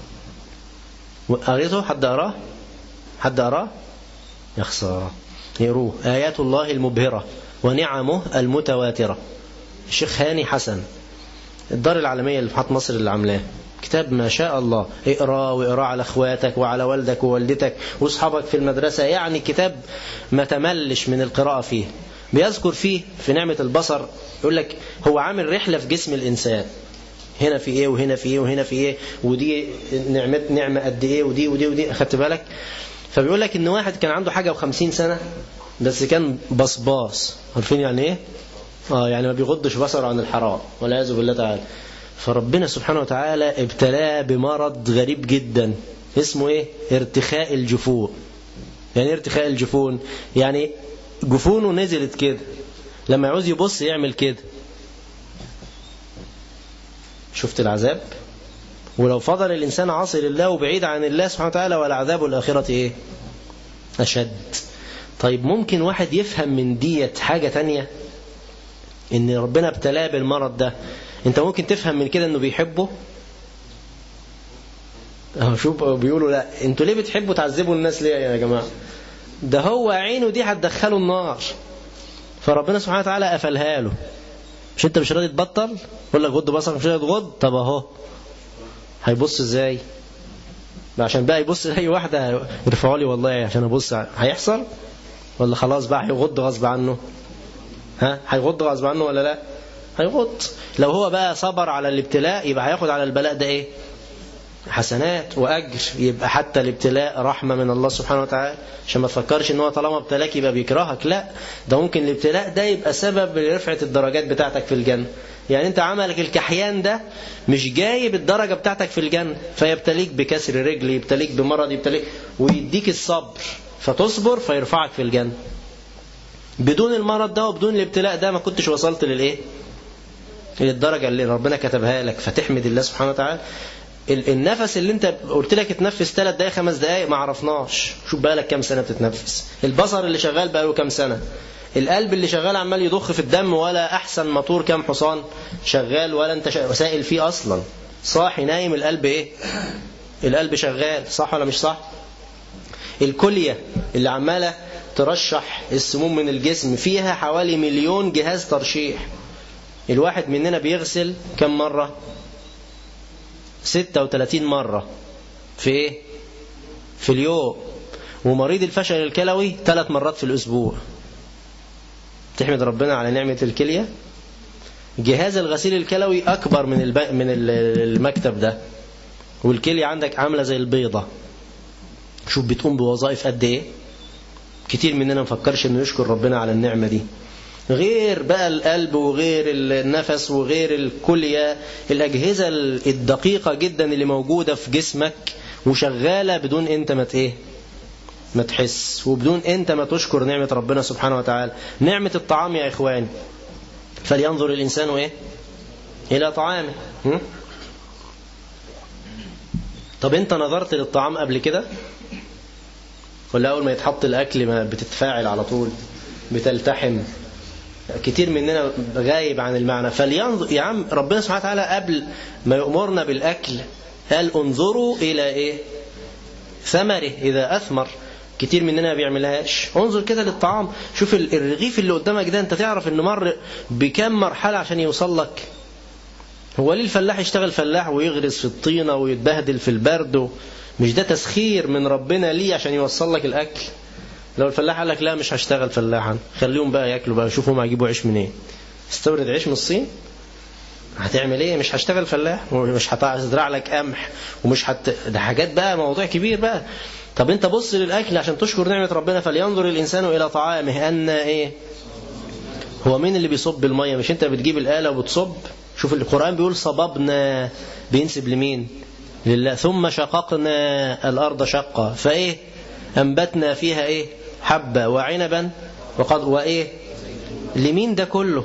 قريته حد قراه حد قراه يا خساره يقروه ايات الله المبهره ونعمه المتواتره الشيخ هاني حسن الدار العالميه اللي في محطه مصر اللي عاملاه كتاب ما شاء الله اقراه واقراه على اخواتك وعلى والدك ووالدتك واصحابك في المدرسة يعني كتاب ما تملش من القراءة فيه بيذكر فيه في نعمة البصر يقول لك هو عامل رحلة في جسم الإنسان هنا في ايه وهنا في ايه وهنا في ايه ودي نعمة نعمة قد ايه ودي ودي ودي اخدت بالك فبيقول لك ان واحد كان عنده حاجة وخمسين سنة بس كان بصباص عارفين يعني ايه اه يعني ما بيغضش بصره عن الحرام والعياذ بالله تعالى فربنا سبحانه وتعالى ابتلاه بمرض غريب جدا اسمه ايه ارتخاء الجفون يعني ارتخاء الجفون يعني جفونه نزلت كده لما يعوز يبص يعمل كده شفت العذاب ولو فضل الإنسان عاصي لله وبعيد عن الله سبحانه وتعالى والعذاب الآخرة إيه أشد طيب ممكن واحد يفهم من ديت حاجة تانية إن ربنا ابتلاه بالمرض ده انت ممكن تفهم من كده انه بيحبه اهو شوف بيقولوا لا انتوا ليه بتحبوا تعذبوا الناس ليه يا جماعه ده هو عينه دي هتدخله النار فربنا سبحانه وتعالى قفلها له مش انت مش راضي تبطل يقول لك غض بصرك مش راضي تغض طب اهو هيبص ازاي عشان بقى يبص لاي واحده يرفعوا لي والله عشان ابص هيحصل ولا خلاص بقى هيغض غصب عنه ها هيغض غصب عنه ولا لا هيغض لو هو بقى صبر على الابتلاء يبقى هياخد على البلاء ده ايه حسنات وأجر يبقى حتى الابتلاء رحمة من الله سبحانه وتعالى عشان ما تفكرش ان هو طالما ابتلاك يبقى بيكرهك لا ده ممكن الابتلاء ده يبقى سبب لرفعة الدرجات بتاعتك في الجنة يعني انت عملك الكحيان ده مش جايب الدرجة بتاعتك في الجنة فيبتليك بكسر رجل يبتليك بمرض يبتليك ويديك الصبر فتصبر فيرفعك في الجنة بدون المرض ده وبدون الابتلاء ده ما كنتش وصلت للايه للدرجة اللي ربنا كتبها لك فتحمد الله سبحانه وتعالى النفس اللي انت قلت لك اتنفس ثلاث دقايق خمس دقايق ما عرفناش شوف بقى لك كام سنة بتتنفس البصر اللي شغال بقى له كام سنة القلب اللي شغال عمال يضخ في الدم ولا احسن موتور كام حصان شغال ولا انت سائل فيه اصلا صاحي نايم القلب ايه القلب شغال صح ولا مش صح الكلية اللي عمالة ترشح السموم من الجسم فيها حوالي مليون جهاز ترشيح الواحد مننا بيغسل كم مرة 36 مرة في ايه في اليوم ومريض الفشل الكلوي ثلاث مرات في الأسبوع تحمد ربنا على نعمة الكلية جهاز الغسيل الكلوي أكبر من الب... من المكتب ده والكلية عندك عاملة زي البيضة شوف بتقوم بوظائف قد ايه كتير مننا مفكرش انه يشكر ربنا على النعمة دي غير بقى القلب وغير النفس وغير الكلية الأجهزة الدقيقة جدا اللي موجودة في جسمك وشغالة بدون انت ما ايه ما تحس وبدون انت ما تشكر نعمة ربنا سبحانه وتعالى نعمة الطعام يا إخواني فلينظر الإنسان ايه إلى طعامه طب انت نظرت للطعام قبل كده ولا اول ما يتحط الاكل ما بتتفاعل على طول بتلتحم كتير مننا غايب عن المعنى فلينظر يا عم ربنا سبحانه وتعالى قبل ما يأمرنا بالأكل قال انظروا إلى إيه ثمره إذا أثمر كتير مننا ما بيعملهاش انظر كده للطعام شوف الرغيف اللي قدامك ده انت تعرف انه مر بكم مرحلة عشان يوصل لك هو ليه الفلاح يشتغل فلاح ويغرس في الطينة ويتبهدل في البرد مش ده تسخير من ربنا ليه عشان يوصل لك الأكل لو الفلاح قال لك لا مش هشتغل فلاحا خليهم بقى ياكلوا بقى شوفوا هم هيجيبوا عيش منين استورد عيش من الصين هتعمل ايه مش هشتغل فلاح ومش هتزرع لك قمح ومش هت... ده حاجات بقى موضوع كبير بقى طب انت بص للاكل عشان تشكر نعمه ربنا فلينظر الانسان الى طعامه ان ايه هو مين اللي بيصب الميه مش انت بتجيب الاله وبتصب شوف القران بيقول صببنا بينسب لمين لله ثم شققنا الارض شقا فايه انبتنا فيها ايه حبة وعنبا وقد وإيه لمين ده كله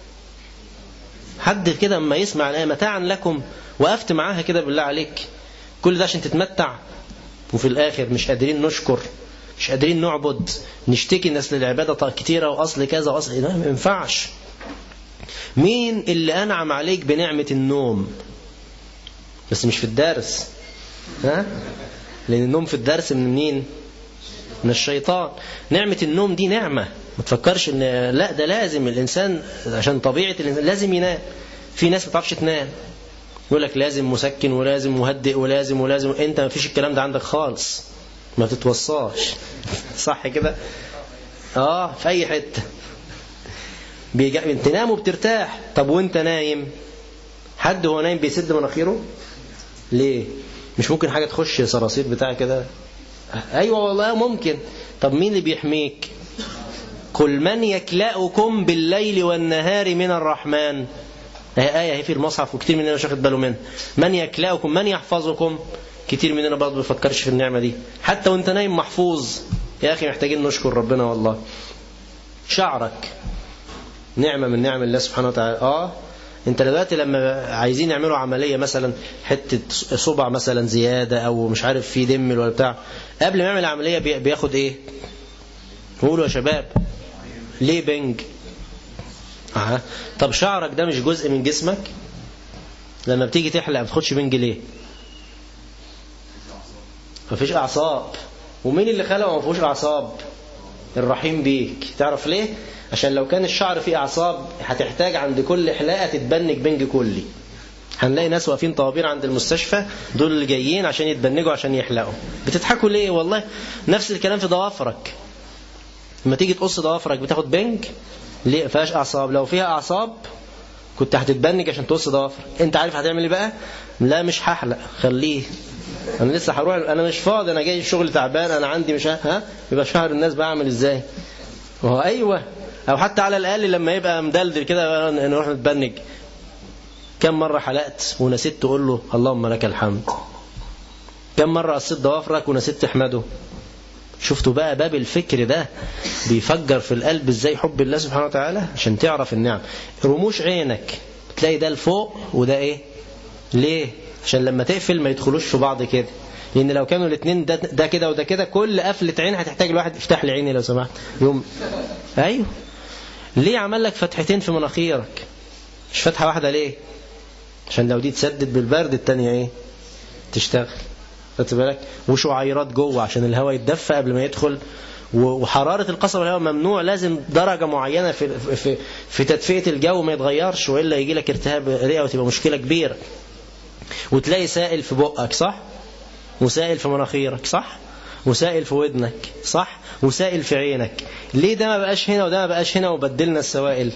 حد كده اما يسمع الآية متاعا لكم وقفت معاها كده بالله عليك كل ده عشان تتمتع وفي الآخر مش قادرين نشكر مش قادرين نعبد نشتكي الناس للعبادة كتيرة وأصل كذا وأصل ده ما ينفعش مين اللي أنعم عليك بنعمة النوم بس مش في الدرس ها لأن النوم في الدرس من منين من الشيطان نعمة النوم دي نعمة ما تفكرش ان لا ده لازم الانسان عشان طبيعة الانسان لازم ينام في ناس ما تعرفش تنام يقول لك لازم مسكن ولازم مهدئ ولازم ولازم انت ما فيش الكلام ده عندك خالص ما تتوصاش صح كده اه في اي حته بيجا... تنام وبترتاح طب وانت نايم حد هو نايم بيسد مناخيره ليه مش ممكن حاجه تخش صراصير بتاع كده ايوه والله ممكن طب مين اللي بيحميك قل من يكلأكم بالليل والنهار من الرحمن هي آية هي في المصحف وكتير مننا مش واخد باله منها من يكلأكم من يحفظكم كتير مننا برضه ما بيفكرش في النعمة دي حتى وانت نايم محفوظ يا أخي محتاجين نشكر ربنا والله شعرك نعمة من نعم الله سبحانه وتعالى آه انت دلوقتي لما عايزين يعملوا عملية مثلا حتة صبع مثلا زيادة او مش عارف في دم ولا بتاع قبل ما يعمل العملية بياخد ايه قولوا يا شباب ليه بنج اه. طب شعرك ده مش جزء من جسمك لما بتيجي تحلق ما بتاخدش بنج ليه مفيش اعصاب ومين اللي خلقه ما فيهوش اعصاب الرحيم بيك تعرف ليه عشان لو كان الشعر فيه اعصاب هتحتاج عند كل حلاقه تتبنج بنج كلي هنلاقي ناس واقفين طوابير عند المستشفى دول اللي جايين عشان يتبنجوا عشان يحلقوا بتضحكوا ليه والله نفس الكلام في ضوافرك لما تيجي تقص ضوافرك بتاخد بنج ليه فيهاش اعصاب لو فيها اعصاب كنت هتتبنج عشان تقص ضوافرك انت عارف هتعمل ايه بقى لا مش هحلق خليه انا لسه هروح انا مش فاضي انا جاي الشغل تعبان انا عندي مش ها يبقى شهر الناس بعمل ازاي وهو ايوه او حتى على الاقل لما يبقى مدلدل كده نروح نتبنج كم مرة حلقت ونسيت تقول له اللهم لك الحمد كم مرة قصيت ضوافرك ونسيت تحمده شفتوا بقى باب الفكر ده بيفجر في القلب ازاي حب الله سبحانه وتعالى عشان تعرف النعم رموش عينك تلاقي ده لفوق وده ايه ليه عشان لما تقفل ما يدخلوش في بعض كده لان لو كانوا الاثنين ده, ده كده وده كده كل قفلة عين هتحتاج الواحد يفتح لي عيني لو سمحت يوم ايوه ليه عمل لك فتحتين في مناخيرك مش فتحة واحدة ليه عشان لو دي تسدد بالبرد التانية ايه تشتغل خدت بالك وشعيرات جوه عشان الهواء يتدفى قبل ما يدخل وحرارة القصب الهواء ممنوع لازم درجة معينة في, في, في تدفئة الجو ما يتغيرش وإلا يجي لك ارتهاب رئة وتبقى مشكلة كبيرة وتلاقي سائل في بقك صح وسائل في مناخيرك صح وسائل في ودنك صح وسائل في عينك ليه ده ما بقاش هنا وده ما بقاش هنا وبدلنا السوائل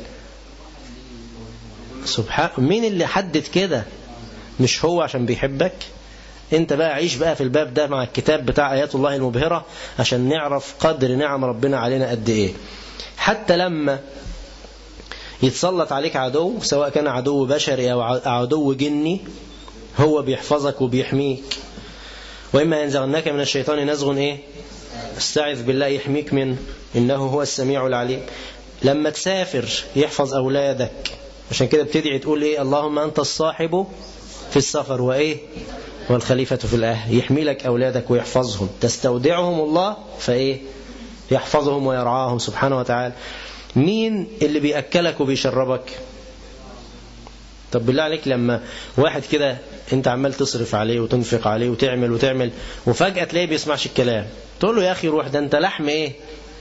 سبحان مين اللي حدد كده مش هو عشان بيحبك انت بقى عيش بقى في الباب ده مع الكتاب بتاع آيات الله المبهرة عشان نعرف قدر نعم ربنا علينا قد ايه حتى لما يتسلط عليك عدو سواء كان عدو بشري او عدو جني هو بيحفظك وبيحميك وإما ينزغنك من الشيطان نزغ إيه استعذ بالله يحميك منه إنه هو السميع العليم لما تسافر يحفظ أولادك عشان كده بتدعي تقول إيه اللهم أنت الصاحب في السفر وإيه هو الخليفة في الأهل يحمي لك أولادك ويحفظهم تستودعهم الله فإيه يحفظهم ويرعاهم سبحانه وتعالى مين اللي بيأكلك وبيشربك طب بالله عليك لما واحد كده انت عمال تصرف عليه وتنفق عليه وتعمل وتعمل وفجأة تلاقيه بيسمعش الكلام تقول له يا أخي روح ده انت لحم ايه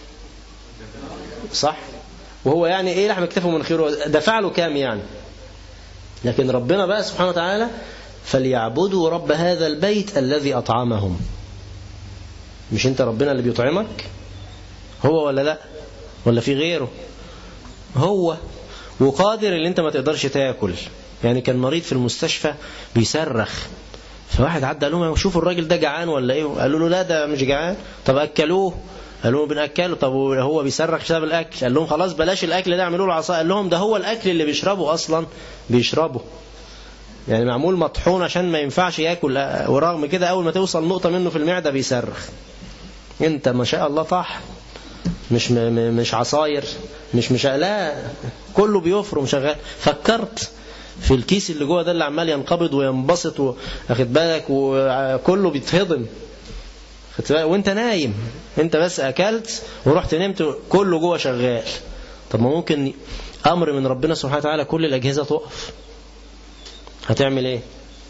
صح وهو يعني ايه لحم اكتفه من خيره دفع له كام يعني لكن ربنا بقى سبحانه وتعالى فليعبدوا رب هذا البيت الذي أطعمهم مش انت ربنا اللي بيطعمك هو ولا لا ولا في غيره هو وقادر اللي انت ما تقدرش تاكل يعني كان مريض في المستشفى بيصرخ فواحد عدى قال لهم شوفوا الراجل ده جعان ولا ايه قالوا له لا ده مش جعان طب اكلوه قالوا له بناكله طب هو بيصرخ بسبب الاكل قال لهم خلاص بلاش الاكل ده اعملوا له عصا قال لهم ده هو الاكل اللي بيشربه اصلا بيشربه يعني معمول مطحون عشان ما ينفعش ياكل ورغم كده اول ما توصل نقطه منه في المعده بيصرخ انت ما شاء الله طح مش مش عصاير مش مش لا كله بيفرم شغال فكرت في الكيس اللي جوه ده اللي عمال ينقبض وينبسط واخد بالك وكله بيتهضم وانت نايم انت بس اكلت ورحت نمت كله جوه شغال طب ما ممكن امر من ربنا سبحانه وتعالى كل الاجهزه تقف هتعمل ايه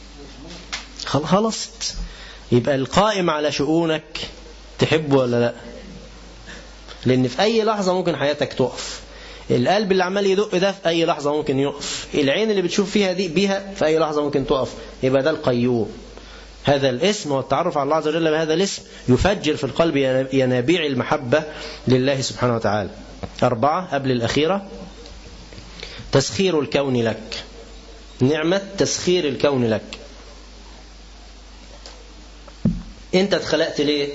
خلصت يبقى القائم على شؤونك تحبه ولا لا لان في اي لحظه ممكن حياتك تقف القلب اللي عمال يدق ده في اي لحظه ممكن يقف العين اللي بتشوف فيها دي بيها في اي لحظه ممكن تقف يبقى ده القيوم هذا الاسم والتعرف على الله عز وجل بهذا الاسم يفجر في القلب ينابيع المحبة لله سبحانه وتعالى أربعة قبل الأخيرة تسخير الكون لك نعمة تسخير الكون لك انت اتخلقت ليه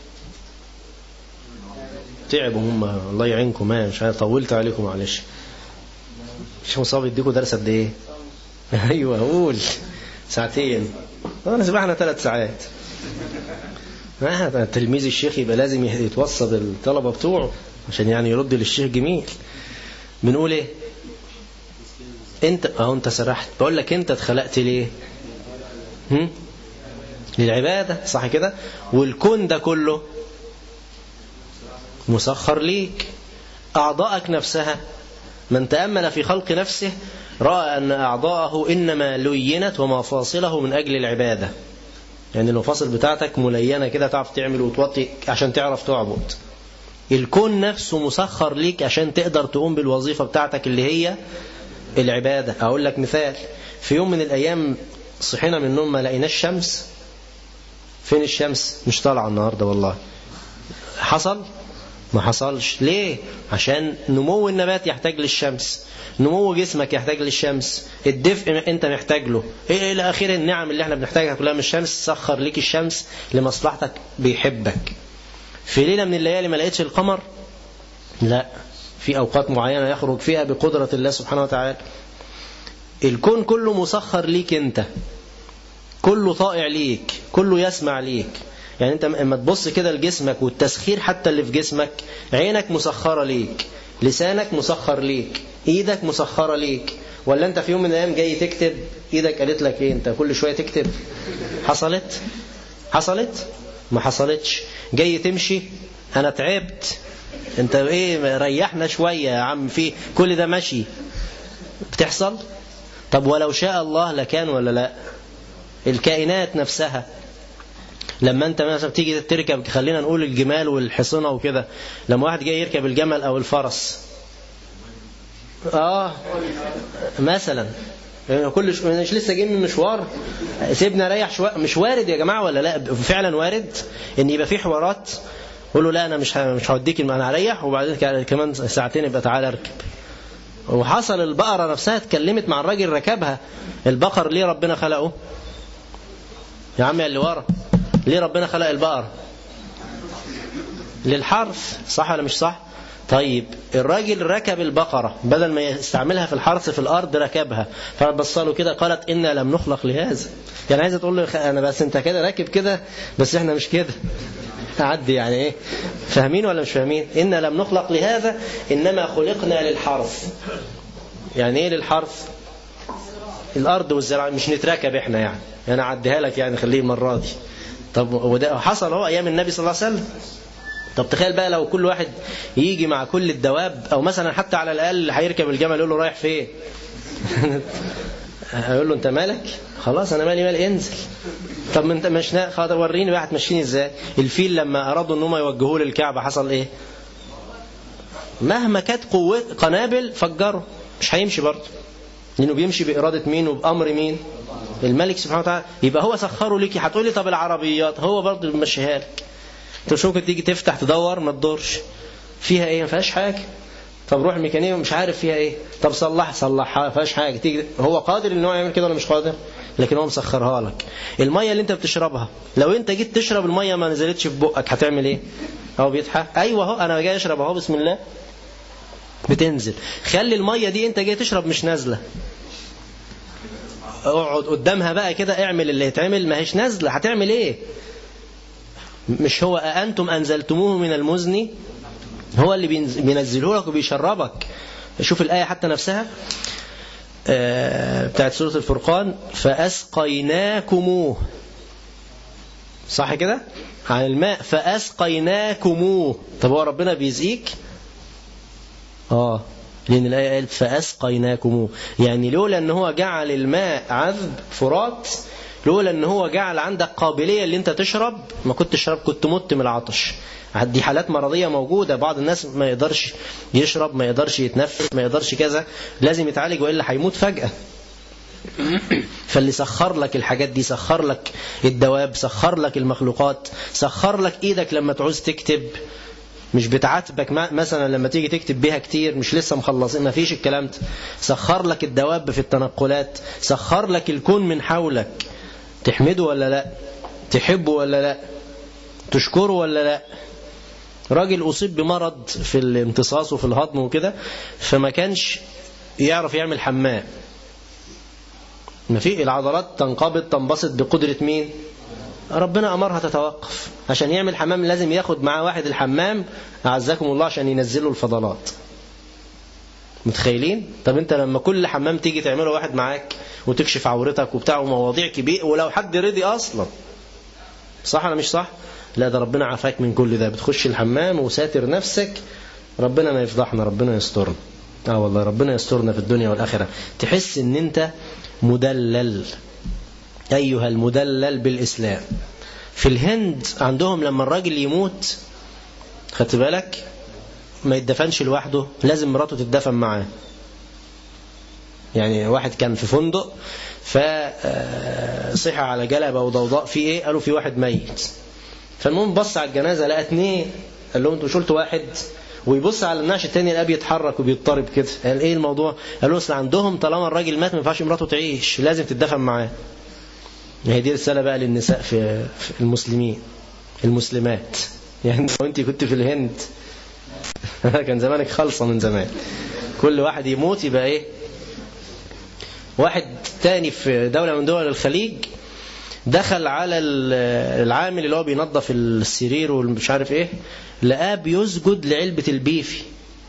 تعبوا هم الله يعينكم مش انا طولت عليكم معلش مش مصاب يديكم درس قد ايه ايوه قول ساعتين انا سبحنا ثلاث ساعات تلميذ الشيخ يبقى لازم يتوصى بالطلبه بتوعه عشان يعني يرد للشيخ جميل بنقول ايه انت اهو انت سرحت بقول لك انت اتخلقت ليه هم؟ للعبادة صح كده والكون ده كله مسخر ليك أعضاءك نفسها من تأمل في خلق نفسه رأى أن أعضاءه إنما لينت ومفاصله من أجل العبادة يعني المفاصل بتاعتك ملينة كده تعرف تعمل وتوطي عشان تعرف تعبد الكون نفسه مسخر ليك عشان تقدر تقوم بالوظيفة بتاعتك اللي هي العبادة أقول لك مثال في يوم من الأيام صحينا من النوم ما لقيناش شمس فين الشمس مش طالعة النهاردة والله حصل ما حصلش ليه عشان نمو النبات يحتاج للشمس نمو جسمك يحتاج للشمس الدفء انت محتاج له ايه الى اخر النعم اللي احنا بنحتاجها كلها من الشمس سخر ليك الشمس لمصلحتك بيحبك في ليلة من الليالي ما لقيتش القمر لا في أوقات معينة يخرج فيها بقدرة الله سبحانه وتعالى الكون كله مسخر ليك انت كله طائع ليك كله يسمع ليك يعني انت اما تبص كده لجسمك والتسخير حتى اللي في جسمك عينك مسخرة ليك لسانك مسخر ليك ايدك مسخرة ليك ولا انت في يوم من الايام جاي تكتب ايدك قالت لك ايه انت كل شوية تكتب حصلت حصلت ما حصلتش جاي تمشي انا تعبت انت ايه ريحنا شوية يا عم في كل ده ماشي بتحصل طب ولو شاء الله لكان ولا لا الكائنات نفسها لما انت مثلا تيجي تركب خلينا نقول الجمال والحصنة وكده لما واحد جاي يركب الجمل او الفرس اه مثلا كل ش... مش لسه جاي من مشوار سيبنا ريح شويه مش وارد يا جماعه ولا لا فعلا وارد ان يبقى في حوارات قول له لا انا مش ه... مش هوديك انا هريح وبعدين كمان ساعتين يبقى تعالى اركب وحصل البقره نفسها اتكلمت مع الراجل ركبها البقر ليه ربنا خلقه يا عم اللي ورا ليه ربنا خلق البقر للحرث صح ولا مش صح طيب الراجل ركب البقرة بدل ما يستعملها في الحرث في الأرض ركبها فبص له كده قالت إنا لم نخلق لهذا يعني عايزة تقول له أنا بس أنت كده راكب كده بس إحنا مش كده عدي يعني إيه فاهمين ولا مش فاهمين إنا لم نخلق لهذا إنما خلقنا للحرث يعني إيه للحرث الارض والزراعه مش نتركب احنا يعني انا اعديها لك يعني خليه المره دي طب وده حصل اهو ايام النبي صلى الله عليه وسلم طب تخيل بقى لو كل واحد يجي مع كل الدواب او مثلا حتى على الاقل هيركب الجمل يقول له رايح فين هيقول له انت مالك خلاص انا مالي مالي انزل طب ما انت مش خاطر وريني بقى هتمشيني ازاي الفيل لما ارادوا ان هم يوجهوه للكعبه حصل ايه مهما كانت قوه قنابل فجروا مش هيمشي برضه لانه بيمشي باراده مين وبامر مين الملك سبحانه وتعالى يبقى هو سخره ليكي هتقولي طب العربيات هو برضه بيمشيها لك انت مش ممكن تيجي تفتح تدور ما تدورش فيها ايه ما فيهاش حاجه طب روح الميكانيكي مش عارف فيها ايه طب صلح صلحها ما فيهاش حاجه تيجي هو قادر ان هو يعمل كده ولا مش قادر لكن هو مسخرها لك الميه اللي انت بتشربها لو انت جيت تشرب الميه ما نزلتش في بقك هتعمل ايه هو بيضحك ايوه اهو انا جاي اشرب اهو بسم الله بتنزل خلي الميه دي انت جاي تشرب مش نازله اقعد قدامها بقى كده اعمل اللي يتعمل ما هيش نازله هتعمل ايه مش هو أأنتم أنزلتموه من المزن هو اللي بينزله لك وبيشربك شوف الآية حتى نفسها بتاعت سورة الفرقان فأسقيناكموه صح كده عن الماء فأسقيناكموه طب هو ربنا بيزقيك اه لأن الآية قالت فأسقيناكموه يعني لولا أن هو جعل الماء عذب فرات لولا ان هو جعل عندك قابليه اللي انت تشرب ما كنت تشرب كنت مت من العطش دي حالات مرضيه موجوده بعض الناس ما يقدرش يشرب ما يقدرش يتنفس ما يقدرش كذا لازم يتعالج والا هيموت فجاه فاللي سخر لك الحاجات دي سخر لك الدواب سخر لك المخلوقات سخر لك ايدك لما تعوز تكتب مش بتعاتبك مثلا لما تيجي تكتب بيها كتير مش لسه مخلصين ما فيش الكلام ده سخر لك الدواب في التنقلات سخر لك الكون من حولك تحمده ولا لا تحبه ولا لا تشكره ولا لا راجل أصيب بمرض في الامتصاص وفي الهضم وكده فما كانش يعرف يعمل حمام ما في العضلات تنقبض تنبسط بقدرة مين ربنا أمرها تتوقف عشان يعمل حمام لازم ياخد معاه واحد الحمام أعزكم الله عشان ينزله الفضلات متخيلين طب انت لما كل حمام تيجي تعمله واحد معاك وتكشف عورتك وبتاع ومواضيع كبير ولو حد رضي اصلا صح ولا مش صح لا ده ربنا عافاك من كل ده بتخش الحمام وساتر نفسك ربنا ما يفضحنا ربنا يسترنا اه والله ربنا يسترنا في الدنيا والاخره تحس ان انت مدلل ايها المدلل بالاسلام في الهند عندهم لما الراجل يموت خدت بالك ما يدفنش لوحده لازم مراته تدفن معاه يعني واحد كان في فندق فصحى على جلبة وضوضاء في ايه قالوا في واحد ميت فالمهم بص على الجنازة لقى اتنين قال لهم انتوا شلتوا واحد ويبص على النعش التاني لقاه بيتحرك وبيضطرب كده قال ايه الموضوع قالوا اصل عندهم طالما الراجل مات ما ينفعش مراته تعيش لازم تدفن معاه هي دي رسالة بقى للنساء في المسلمين المسلمات يعني لو انت كنت في الهند كان زمانك خالصة من زمان كل واحد يموت يبقى ايه واحد تاني في دولة من دول الخليج دخل على العامل اللي هو بينظف السرير والمش عارف ايه لقاه بيسجد لعلبة البيفي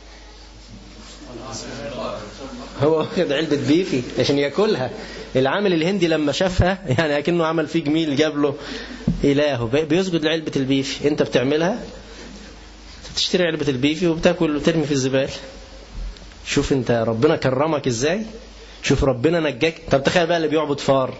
هو واخد علبة بيفي عشان ياكلها العامل الهندي لما شافها يعني اكنه عمل فيه جميل جاب له إلهه بيسجد لعلبة البيفي انت بتعملها تشتري علبة البيفي وبتاكل وترمي في الزبالة شوف انت ربنا كرمك ازاي شوف ربنا نجاك طب تخيل بقى اللي بيعبد فار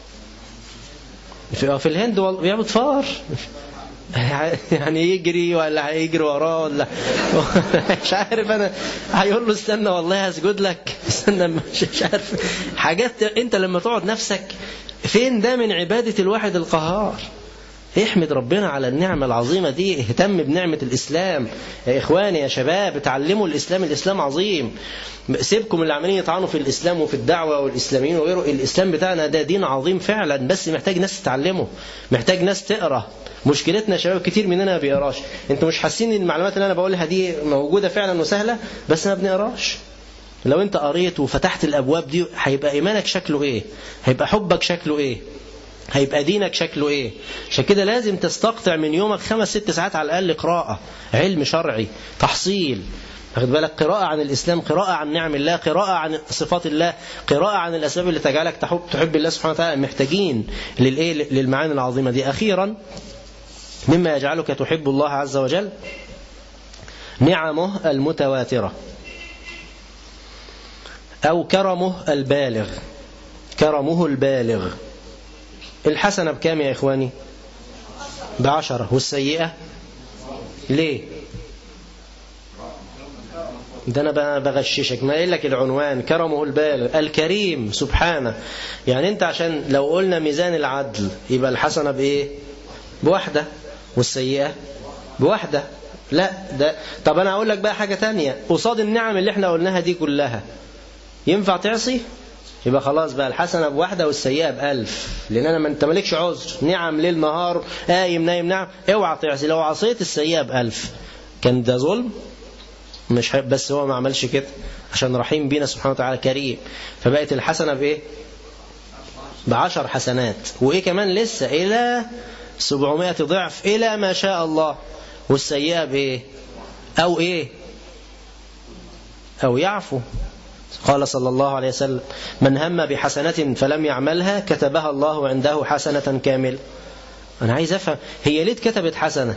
في, في الهند بيعبد فار يعني يجري ولا هيجري وراه ولا مش عارف انا هيقول له استنى والله هسجد لك استنى مش عارف حاجات انت لما تقعد نفسك فين ده من عبادة الواحد القهار احمد ربنا على النعمة العظيمة دي اهتم بنعمة الإسلام يا إخواني يا شباب اتعلموا الإسلام الإسلام عظيم سيبكم اللي عمالين يطعنوا في الإسلام وفي الدعوة والإسلاميين وغيره الإسلام بتاعنا ده دين عظيم فعلا بس محتاج ناس تتعلمه محتاج ناس تقرأ مشكلتنا يا شباب كتير مننا ما بيقراش انتوا مش حاسين ان المعلومات اللي انا بقولها دي موجودة فعلا وسهلة بس ما بنقراش لو انت قريت وفتحت الابواب دي هيبقى ايمانك شكله ايه هيبقى حبك شكله ايه هيبقى دينك شكله ايه عشان كده لازم تستقطع من يومك خمس ست ساعات على الاقل قراءة علم شرعي تحصيل واخد بالك قراءة عن الإسلام قراءة عن نعم الله قراءة عن صفات الله قراءة عن الأسباب اللي تجعلك تحب, تحب الله سبحانه وتعالى محتاجين للإيه للمعاني العظيمة دي أخيرا مما يجعلك تحب الله عز وجل نعمه المتواترة أو كرمه البالغ كرمه البالغ الحسنة بكام يا إخواني بعشرة والسيئة ليه ده أنا بغششك ما قايل لك العنوان كرمه البالغ الكريم سبحانه يعني أنت عشان لو قلنا ميزان العدل يبقى الحسنة بإيه بواحدة والسيئة بواحدة لا ده طب أنا أقول لك بقى حاجة تانية قصاد النعم اللي احنا قلناها دي كلها ينفع تعصي يبقى خلاص بقى الحسنة بواحدة والسيئة بألف لأن أنا ما أنت مالكش عذر نعم ليل نهار قايم نايم نعم اوعى تعصي لو عصيت السيئة بألف كان ده ظلم مش بس هو ما عملش كده عشان رحيم بينا سبحانه وتعالى كريم فبقت الحسنة بإيه بعشر حسنات وإيه كمان لسه إلى سبعمائة ضعف إلى ما شاء الله والسيئة بإيه أو إيه أو يعفو قال صلى الله عليه وسلم من هم بحسنة فلم يعملها كتبها الله عنده حسنة كاملة أنا عايز أفهم هي ليه اتكتبت حسنة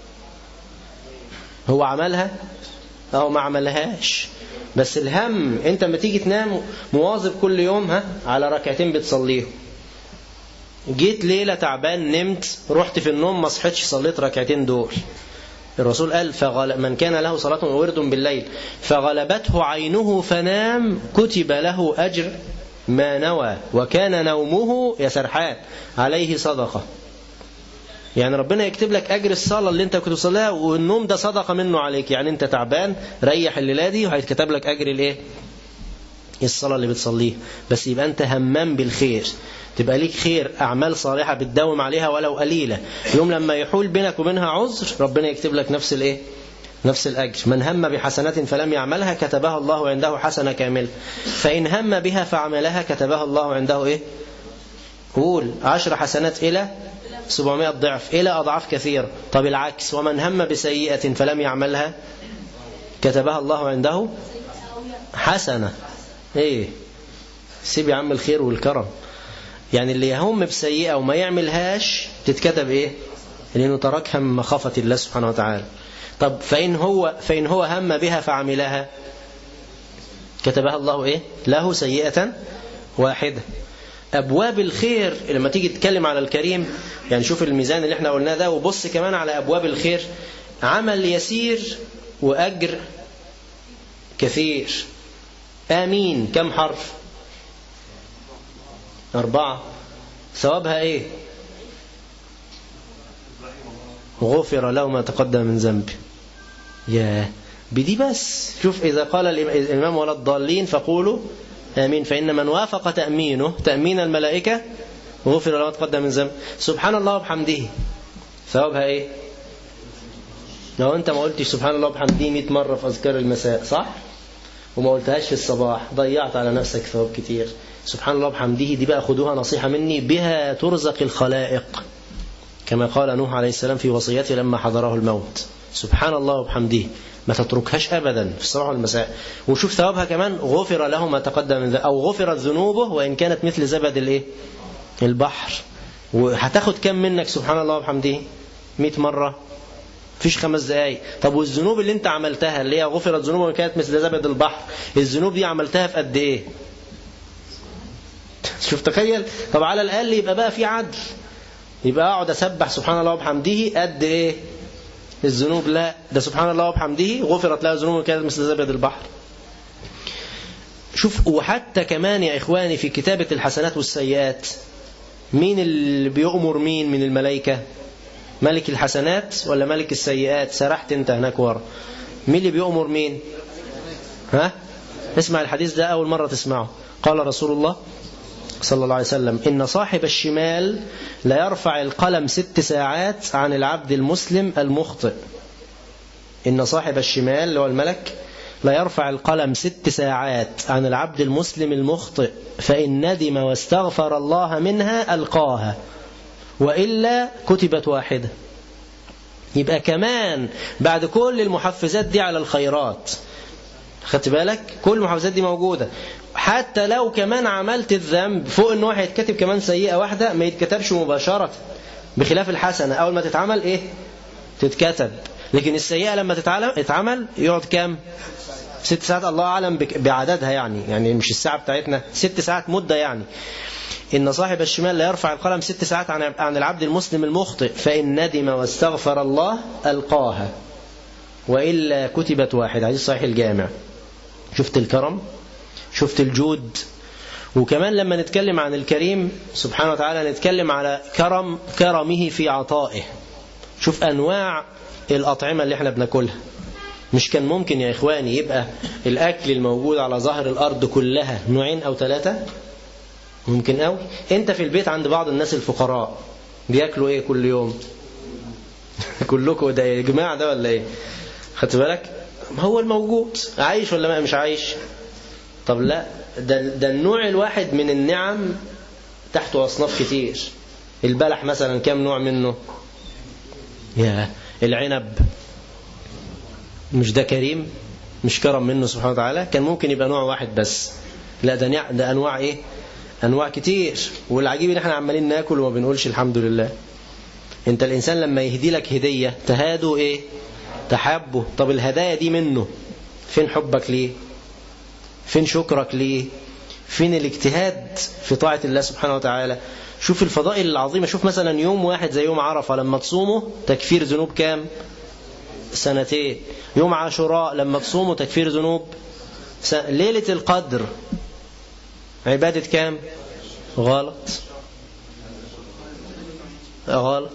هو عملها أو ما عملهاش بس الهم أنت لما تيجي تنام مواظب كل يوم ها على ركعتين بتصليهم جيت ليلة تعبان نمت رحت في النوم ما صحيتش صليت ركعتين دول الرسول قال فغل... من كان له صلاة وورد بالليل فغلبته عينه فنام كتب له أجر ما نوى وكان نومه يا سرحان عليه صدقة يعني ربنا يكتب لك أجر الصلاة اللي انت كنت تصليها والنوم ده صدقة منه عليك يعني انت تعبان ريح الليلة دي وهيتكتب لك أجر الايه الصلاة اللي بتصليها بس يبقى انت همام بالخير تبقى ليك خير أعمال صالحة بتداوم عليها ولو قليلة يوم لما يحول بينك وبينها عذر ربنا يكتب لك نفس الايه نفس الأجر من هم بحسنة فلم يعملها كتبها الله عنده حسنة كاملة فإن هم بها فعملها كتبها الله عنده إيه قول عشر حسنات إلى 700 ضعف إلى أضعاف كثيرة طب العكس ومن هم بسيئة فلم يعملها كتبها الله عنده حسنة إيه سيب يا عم الخير والكرم يعني اللي يهم بسيئة وما يعملهاش تتكتب إيه لأنه تركها من مخافة الله سبحانه وتعالى طب فإن هو, فإن هو هم بها فعملها كتبها الله إيه له سيئة واحدة أبواب الخير لما تيجي تتكلم على الكريم يعني شوف الميزان اللي احنا قلناه ده وبص كمان على أبواب الخير عمل يسير وأجر كثير آمين كم حرف أربعة ثوابها إيه غفر له ما تقدم من ذنبه يا بدي بس شوف إذا قال الإمام ولا الضالين فقولوا آمين فإن من وافق تأمينه تأمين الملائكة غفر له ما تقدم من ذنبه سبحان الله وبحمده ثوابها إيه لو أنت ما قلتش سبحان الله وبحمده 100 مرة في أذكار المساء صح وما قلتهاش في الصباح ضيعت على نفسك ثواب كتير سبحان الله وبحمده دي بقى خدوها نصيحة مني بها ترزق الخلائق كما قال نوح عليه السلام في وصيته لما حضره الموت سبحان الله وبحمده ما تتركهاش أبدا في الصباح والمساء وشوف ثوابها كمان غفر له ما تقدم من ذلك أو غفرت ذنوبه وإن كانت مثل زبد الإيه؟ البحر وهتاخد كم منك سبحان الله وبحمده 100 مرة فيش خمس دقايق طب والذنوب اللي انت عملتها اللي هي غفرت ذنوبه وإن كانت مثل زبد البحر الذنوب دي عملتها في قد إيه شوف تخيل طب على الأقل يبقى بقى في عدل يبقى اقعد اسبح سبحان الله وبحمده قد ايه الذنوب لا ده سبحان الله وبحمده غفرت له ذنوب كانت مثل زبد البحر شوف وحتى كمان يا إخواني في كتابة الحسنات والسيئات مين اللي بيؤمر مين من الملائكة ملك الحسنات ولا ملك السيئات سرحت انت هناك ورا مين اللي بيؤمر مين ها اسمع الحديث ده أول مرة تسمعه قال رسول الله صلى الله عليه وسلم إن صاحب الشمال لا يرفع القلم ست ساعات عن العبد المسلم المخطئ إن صاحب الشمال اللي هو الملك لا يرفع القلم ست ساعات عن العبد المسلم المخطئ فإن ندم واستغفر الله منها ألقاها وإلا كتبت واحدة يبقى كمان بعد كل المحفزات دي على الخيرات خدت بالك كل المحافظات دي موجودة حتى لو كمان عملت الذنب فوق ان هو هيتكتب كمان سيئة واحدة ما يتكتبش مباشرة بخلاف الحسنة اول ما تتعمل ايه تتكتب لكن السيئة لما تتعمل اتعمل يقعد كام ست ساعات الله أعلم بعددها يعني يعني مش الساعة بتاعتنا ست ساعات مدة يعني إن صاحب الشمال لا يرفع القلم ست ساعات عن عن العبد المسلم المخطئ فإن ندم واستغفر الله ألقاها وإلا كتبت واحد حديث صحيح الجامع شفت الكرم شفت الجود وكمان لما نتكلم عن الكريم سبحانه وتعالى نتكلم على كرم كرمه في عطائه شوف أنواع الأطعمة اللي احنا بناكلها مش كان ممكن يا إخواني يبقى الأكل الموجود على ظهر الأرض كلها نوعين أو ثلاثة ممكن قوي انت في البيت عند بعض الناس الفقراء بياكلوا ايه كل يوم كلكم ده يا جماعه ده ولا ايه خدت بالك هو الموجود عايش ولا ما مش عايش طب لا ده, ده النوع الواحد من النعم تحته اصناف كتير البلح مثلا كم نوع منه يا العنب مش ده كريم مش كرم منه سبحانه وتعالى كان ممكن يبقى نوع واحد بس لا ده, ده انواع ايه انواع كتير والعجيب ان احنا عمالين ناكل وما بنقولش الحمد لله انت الانسان لما يهدي لك هديه تهاده ايه تحبه طب الهدايا دي منه فين حبك ليه فين شكرك ليه فين الاجتهاد في طاعة الله سبحانه وتعالى شوف الفضائل العظيمة شوف مثلا يوم واحد زي يوم عرفة لما تصومه تكفير ذنوب كام سنتين يوم عاشوراء لما تصومه تكفير ذنوب سنة. ليلة القدر عبادة كام غلط غلط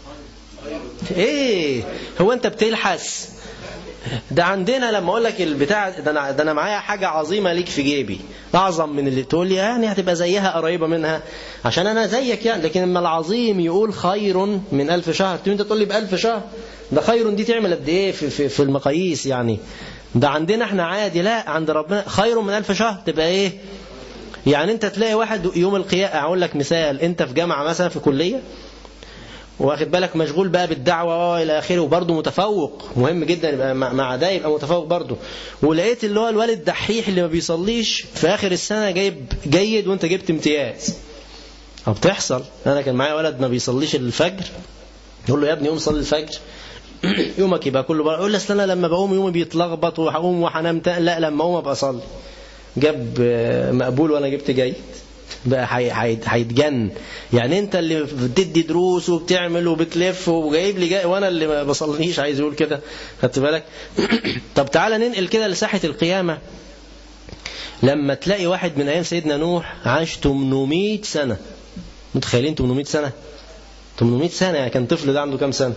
ايه هو انت بتلحس ده عندنا لما اقول لك البتاع ده انا ده انا معايا حاجه عظيمه ليك في جيبي اعظم من اللي تقول لي يعني هتبقى زيها قريبه منها عشان انا زيك يعني لكن لما العظيم يقول خير من ألف شهر انت تقول لي بألف شهر ده خير دي تعمل قد ايه في, في, في المقاييس يعني ده عندنا احنا عادي لا عند ربنا خير من ألف شهر تبقى ايه يعني انت تلاقي واحد يوم القيامة اقول لك مثال انت في جامعة مثلا في كلية واخد بالك مشغول بقى بالدعوة الى اخره وبرضه متفوق مهم جدا يبقى مع ده يبقى متفوق برضه ولقيت اللي هو الولد الدحيح اللي ما بيصليش في اخر السنة جايب جيد وانت جبت امتياز او بتحصل انا كان معايا ولد ما بيصليش الفجر يقول له يا ابني قوم صلي الفجر يومك يبقى كله بقى يقول لي اصل انا لما بقوم يومي بيتلخبط وهقوم وهنام لا لما اقوم ابقى اصلي جاب مقبول وانا جبت جيد بقى هيتجن يعني انت اللي بتدي دروس وبتعمل وبتلف وجايب لي جاي وانا اللي ما بصليش عايز يقول كده خدت بالك طب تعالى ننقل كده لساحه القيامه لما تلاقي واحد من ايام سيدنا نوح عاش 800 سنه متخيلين 800 سنه 800 سنه يعني كان طفل ده عنده كام سنه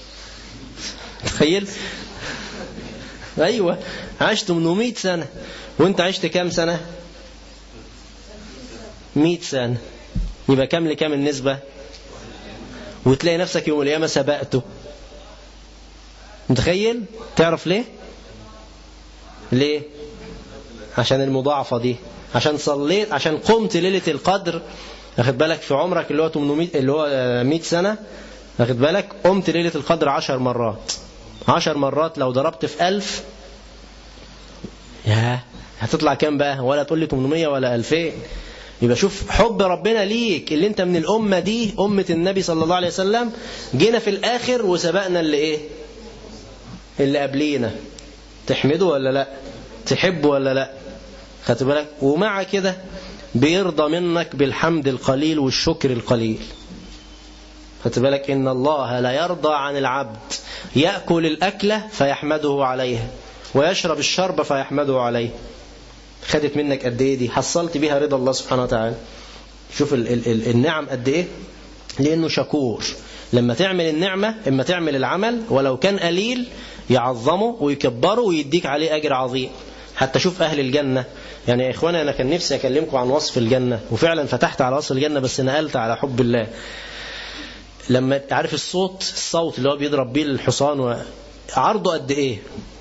تخيل ايوه عاش 800 سنه وانت عشت كام سنة 100 سنة يبقى كام لكام النسبة وتلاقي نفسك يوم القيامة سبقته متخيل تعرف ليه ليه عشان المضاعفة دي عشان صليت عشان قمت ليلة القدر واخد بالك في عمرك اللي هو 800 اللي هو 100 سنة واخد بالك قمت ليلة القدر 10 مرات 10 مرات لو ضربت في 1000 ياه هتطلع كام بقى ولا تقول لي 800 ولا 2000 يبقى شوف حب ربنا ليك اللي انت من الأمة دي أمة النبي صلى الله عليه وسلم جينا في الآخر وسبقنا اللي ايه اللي قبلينا تحمده ولا لا تحبه ولا لا خدت بالك ومع كده بيرضى منك بالحمد القليل والشكر القليل خدت بالك إن الله لا يرضى عن العبد يأكل الأكلة فيحمده عليها ويشرب الشرب فيحمده عليه خدت منك قد ايه دي حصلت بيها رضا الله سبحانه وتعالى شوف ال ال ال النعم قد ايه لانه شكور لما تعمل النعمة اما تعمل العمل ولو كان قليل يعظمه ويكبره ويديك عليه اجر عظيم حتى شوف اهل الجنة يعني يا اخوانا انا كان نفسي اكلمكم عن وصف الجنة وفعلا فتحت على وصف الجنة بس نقلت على حب الله لما عارف الصوت الصوت اللي هو بيضرب بيه الحصان عرضه قد ايه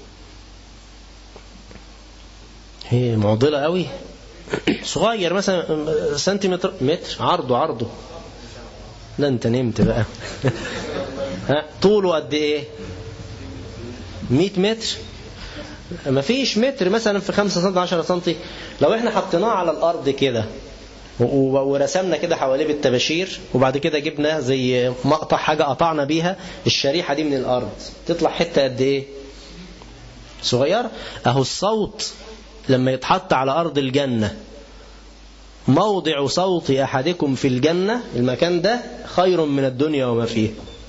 هي معضلة قوي صغير مثلا سنتيمتر متر عرضه عرضه لا انت نمت بقى ها طوله قد ايه 100 متر ما فيش متر مثلا في 5 سم 10 سم لو احنا حطيناه على الارض كده ورسمنا كده حواليه بالتباشير وبعد كده جبنا زي مقطع حاجة قطعنا بيها الشريحة دي من الأرض تطلع حتة قد إيه صغير أهو الصوت لما يتحط على أرض الجنة موضع صوت أحدكم في الجنة المكان ده خير من الدنيا وما فيه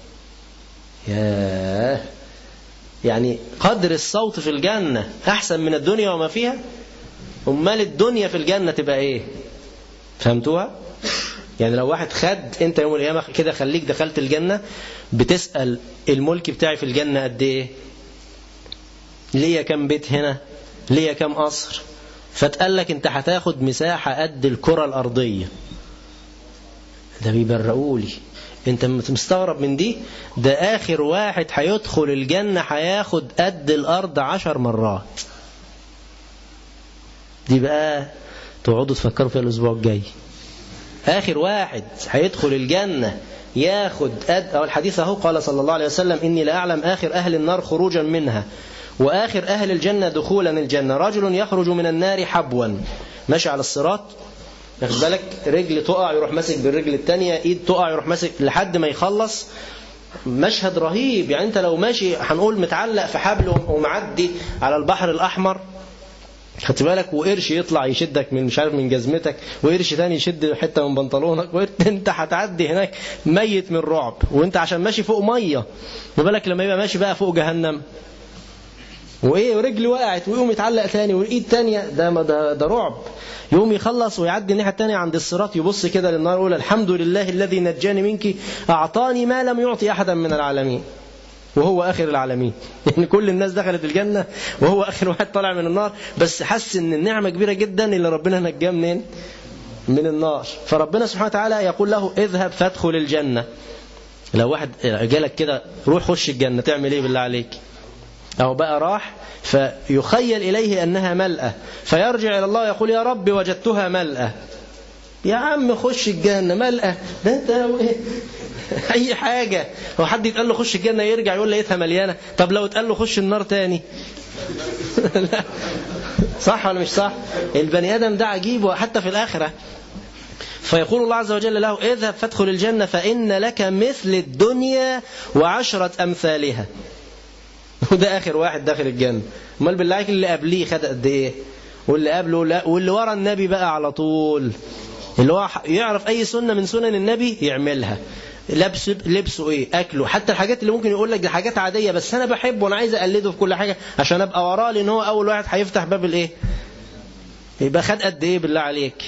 ياه يعني قدر الصوت في الجنة أحسن من الدنيا وما فيها أمال الدنيا في الجنة تبقى إيه فهمتوها يعني لو واحد خد انت يوم القيامة كده خليك دخلت الجنة بتسأل الملك بتاعي في الجنة قد ايه ليا كم بيت هنا ليا كم قصر فتقال لك انت هتاخد مساحة قد الكرة الأرضية ده بيبرقولي انت مستغرب من دي ده آخر واحد هيدخل الجنة هياخد قد الأرض عشر مرات دي بقى تقعدوا تفكروا فيها الأسبوع الجاي آخر واحد هيدخل الجنة ياخد قد أو الحديث أهو قال صلى الله عليه وسلم إني لا أعلم آخر أهل النار خروجا منها وآخر أهل الجنة دخولا الجنة رجل يخرج من النار حبوا ماشي على الصراط ياخد بالك رجل تقع يروح ماسك بالرجل الثانية ايد تقع يروح ماسك لحد ما يخلص مشهد رهيب يعني انت لو ماشي هنقول متعلق في حبل ومعدي على البحر الأحمر خدت بالك وقرش يطلع يشدك من مش عارف من جزمتك وقرش تاني يشد حته من بنطلونك وانت هتعدي هناك ميت من رعب وانت عشان ماشي فوق ميه ما بالك لما يبقى ماشي بقى فوق جهنم وايه ورجلي وقعت ويقوم يتعلق تاني والايد تانية ده ده, ده رعب يقوم يخلص ويعدي الناحيه الثانيه عند الصراط يبص كده للنار يقول الحمد لله الذي نجاني منك اعطاني ما لم يعطي احدا من العالمين وهو آخر العالمين يعني كل الناس دخلت الجنة وهو آخر واحد طالع من النار بس حس ان النعمة كبيرة جدا اللي ربنا نجاه منين من النار فربنا سبحانه وتعالى يقول له اذهب فادخل الجنة لو واحد جالك كده روح خش الجنة تعمل ايه بالله عليك أو بقى راح فيخيل إليه أنها ملأة فيرجع إلى الله يقول يا رب وجدتها ملأة يا عم خش الجنة ملأة ده انت اي حاجة هو حد يتقال له خش الجنة يرجع يقول لقيتها مليانة طب لو اتقال له خش النار تاني لا صح ولا مش صح البني ادم ده عجيب وحتى في الاخرة فيقول الله عز وجل له اذهب فادخل الجنة فإن لك مثل الدنيا وعشرة أمثالها وده آخر واحد داخل الجنة امال بالله عليك اللي قبليه خد قد ايه واللي قبله لا واللي ورا النبي بقى على طول اللي هو يعرف أي سنة من سنن النبي يعملها لبس لبسه ايه اكله حتى الحاجات اللي ممكن يقول لك دي حاجات عاديه بس انا بحبه وانا عايز اقلده في كل حاجه عشان ابقى وراه لان هو اول واحد هيفتح باب الايه يبقى خد قد ايه بالله عليك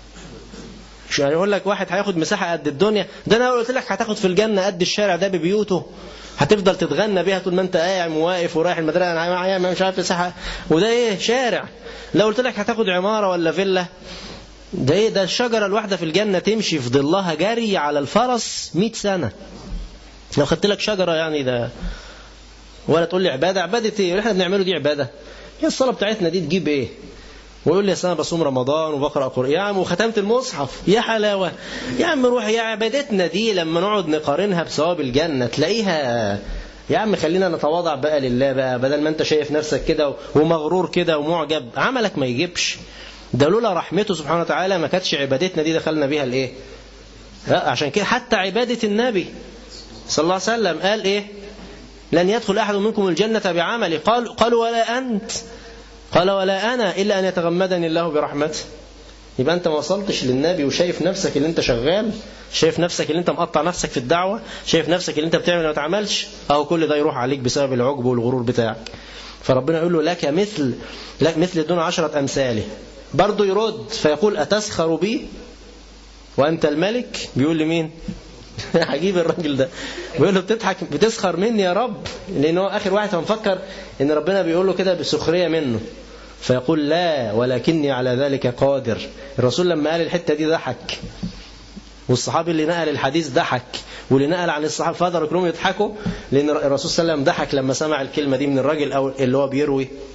مش يعني يقول لك واحد هياخد مساحه قد الدنيا ده انا قلت لك هتاخد في الجنه قد الشارع ده ببيوته هتفضل تتغنى بيها طول ما انت قاعد وواقف ورايح المدرسه انا مش عارف مساحه وده ايه شارع لو قلت لك هتاخد عماره ولا فيلا ده ايه ده الشجرة الواحدة في الجنة تمشي في ظلها جري على الفرس 100 سنة لو خدت لك شجرة يعني ده ولا تقول لي عبادة عبادة ايه اللي احنا بنعمله دي عبادة هي الصلاة بتاعتنا دي تجيب ايه ويقول لي انا بصوم رمضان وبقرا قران يا عم وختمت المصحف يا حلاوه يا عم روح يا عبادتنا دي لما نقعد نقارنها بثواب الجنه تلاقيها يا عم خلينا نتواضع بقى لله بقى بدل ما انت شايف نفسك كده ومغرور كده ومعجب عملك ما يجيبش ده لولا رحمته سبحانه وتعالى ما كانتش عبادتنا دي دخلنا بيها الايه لا عشان كده حتى عبادة النبي صلى الله عليه وسلم قال ايه لن يدخل احد منكم الجنة بعمله قال قالوا ولا انت قال ولا انا الا ان يتغمدني الله برحمته يبقى انت ما وصلتش للنبي وشايف نفسك اللي انت شغال شايف نفسك اللي انت مقطع نفسك في الدعوة شايف نفسك اللي انت بتعمل وما تعملش اهو كل ده يروح عليك بسبب العجب والغرور بتاعك فربنا يقول له لك مثل لك مثل دون عشرة أمثاله برضه يرد فيقول أتسخر بي وأنت الملك بيقول لمين عجيب الراجل ده بيقول له بتضحك بتسخر مني يا رب لأن هو آخر واحد فمفكر إن ربنا بيقول له كده بسخرية منه فيقول لا ولكني على ذلك قادر الرسول لما قال الحتة دي ضحك والصحابي اللي نقل الحديث ضحك واللي نقل عن الصحابة فقدروا كلهم يضحكوا لأن الرسول صلى الله عليه وسلم ضحك لما سمع الكلمة دي من الراجل أو اللي هو بيروي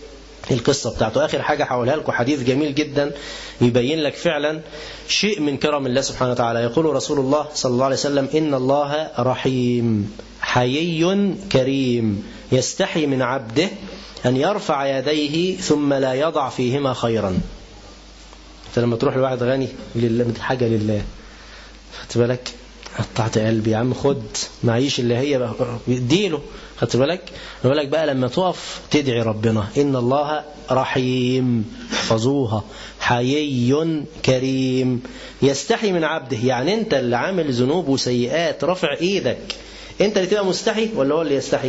القصة بتاعته آخر حاجة هقولها لكم حديث جميل جدا يبين لك فعلا شيء من كرم الله سبحانه وتعالى يقول رسول الله صلى الله عليه وسلم إن الله رحيم حيي كريم يستحي من عبده أن يرفع يديه ثم لا يضع فيهما خيرا انت لما تروح لواحد غني لله حاجة لله خدت بالك قطعت قلبي يا عم خد معيش اللي هي اديله خدت بالك يقول لك بقى لما تقف تدعي ربنا ان الله رحيم احفظوها حيي كريم يستحي من عبده يعني انت اللي عامل ذنوب وسيئات رافع ايدك انت اللي تبقى مستحي ولا هو اللي يستحي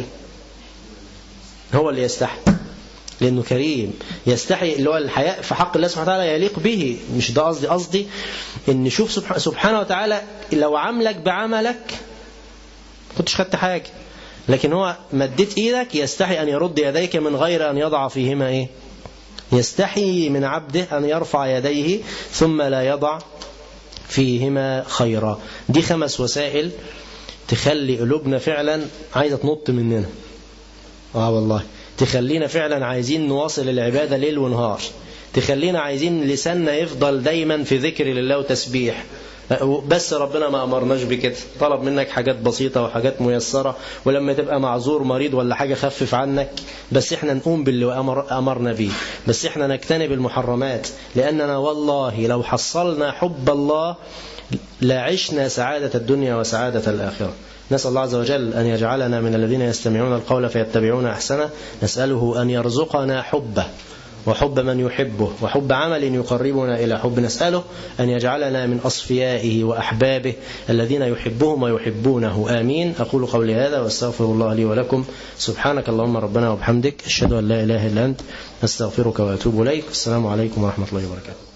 هو اللي يستحي لأنه كريم يستحي اللي هو الحياء في حق الله سبحانه وتعالى يليق به مش ده قصدي قصدي ان شوف سبحانه وتعالى لو عاملك بعملك كنتش خدت حاجة لكن هو مديت ايدك يستحي ان يرد يديك من غير ان يضع فيهما ايه يستحي من عبده ان يرفع يديه ثم لا يضع فيهما خيرا دي خمس وسائل تخلي قلوبنا فعلا عايزة تنط مننا اه والله تخلينا فعلا عايزين نواصل العبادة ليل ونهار تخلينا عايزين لساننا يفضل دايما في ذكر لله وتسبيح بس ربنا ما أمرناش بكده طلب منك حاجات بسيطة وحاجات ميسرة ولما تبقى معذور مريض ولا حاجة خفف عنك بس احنا نقوم باللي أمر أمرنا به بس احنا نجتنب المحرمات لأننا والله لو حصلنا حب الله لعشنا سعادة الدنيا وسعادة الآخرة نسأل الله عز وجل أن يجعلنا من الذين يستمعون القول فيتبعون أحسنه نسأله أن يرزقنا حبه وحب من يحبه وحب عمل يقربنا إلى حب نسأله أن يجعلنا من أصفيائه وأحبابه الذين يحبهم ويحبونه آمين أقول قولي هذا واستغفر الله لي ولكم سبحانك اللهم ربنا وبحمدك أشهد أن لا إله إلا أنت أستغفرك وأتوب إليك السلام عليكم ورحمة الله وبركاته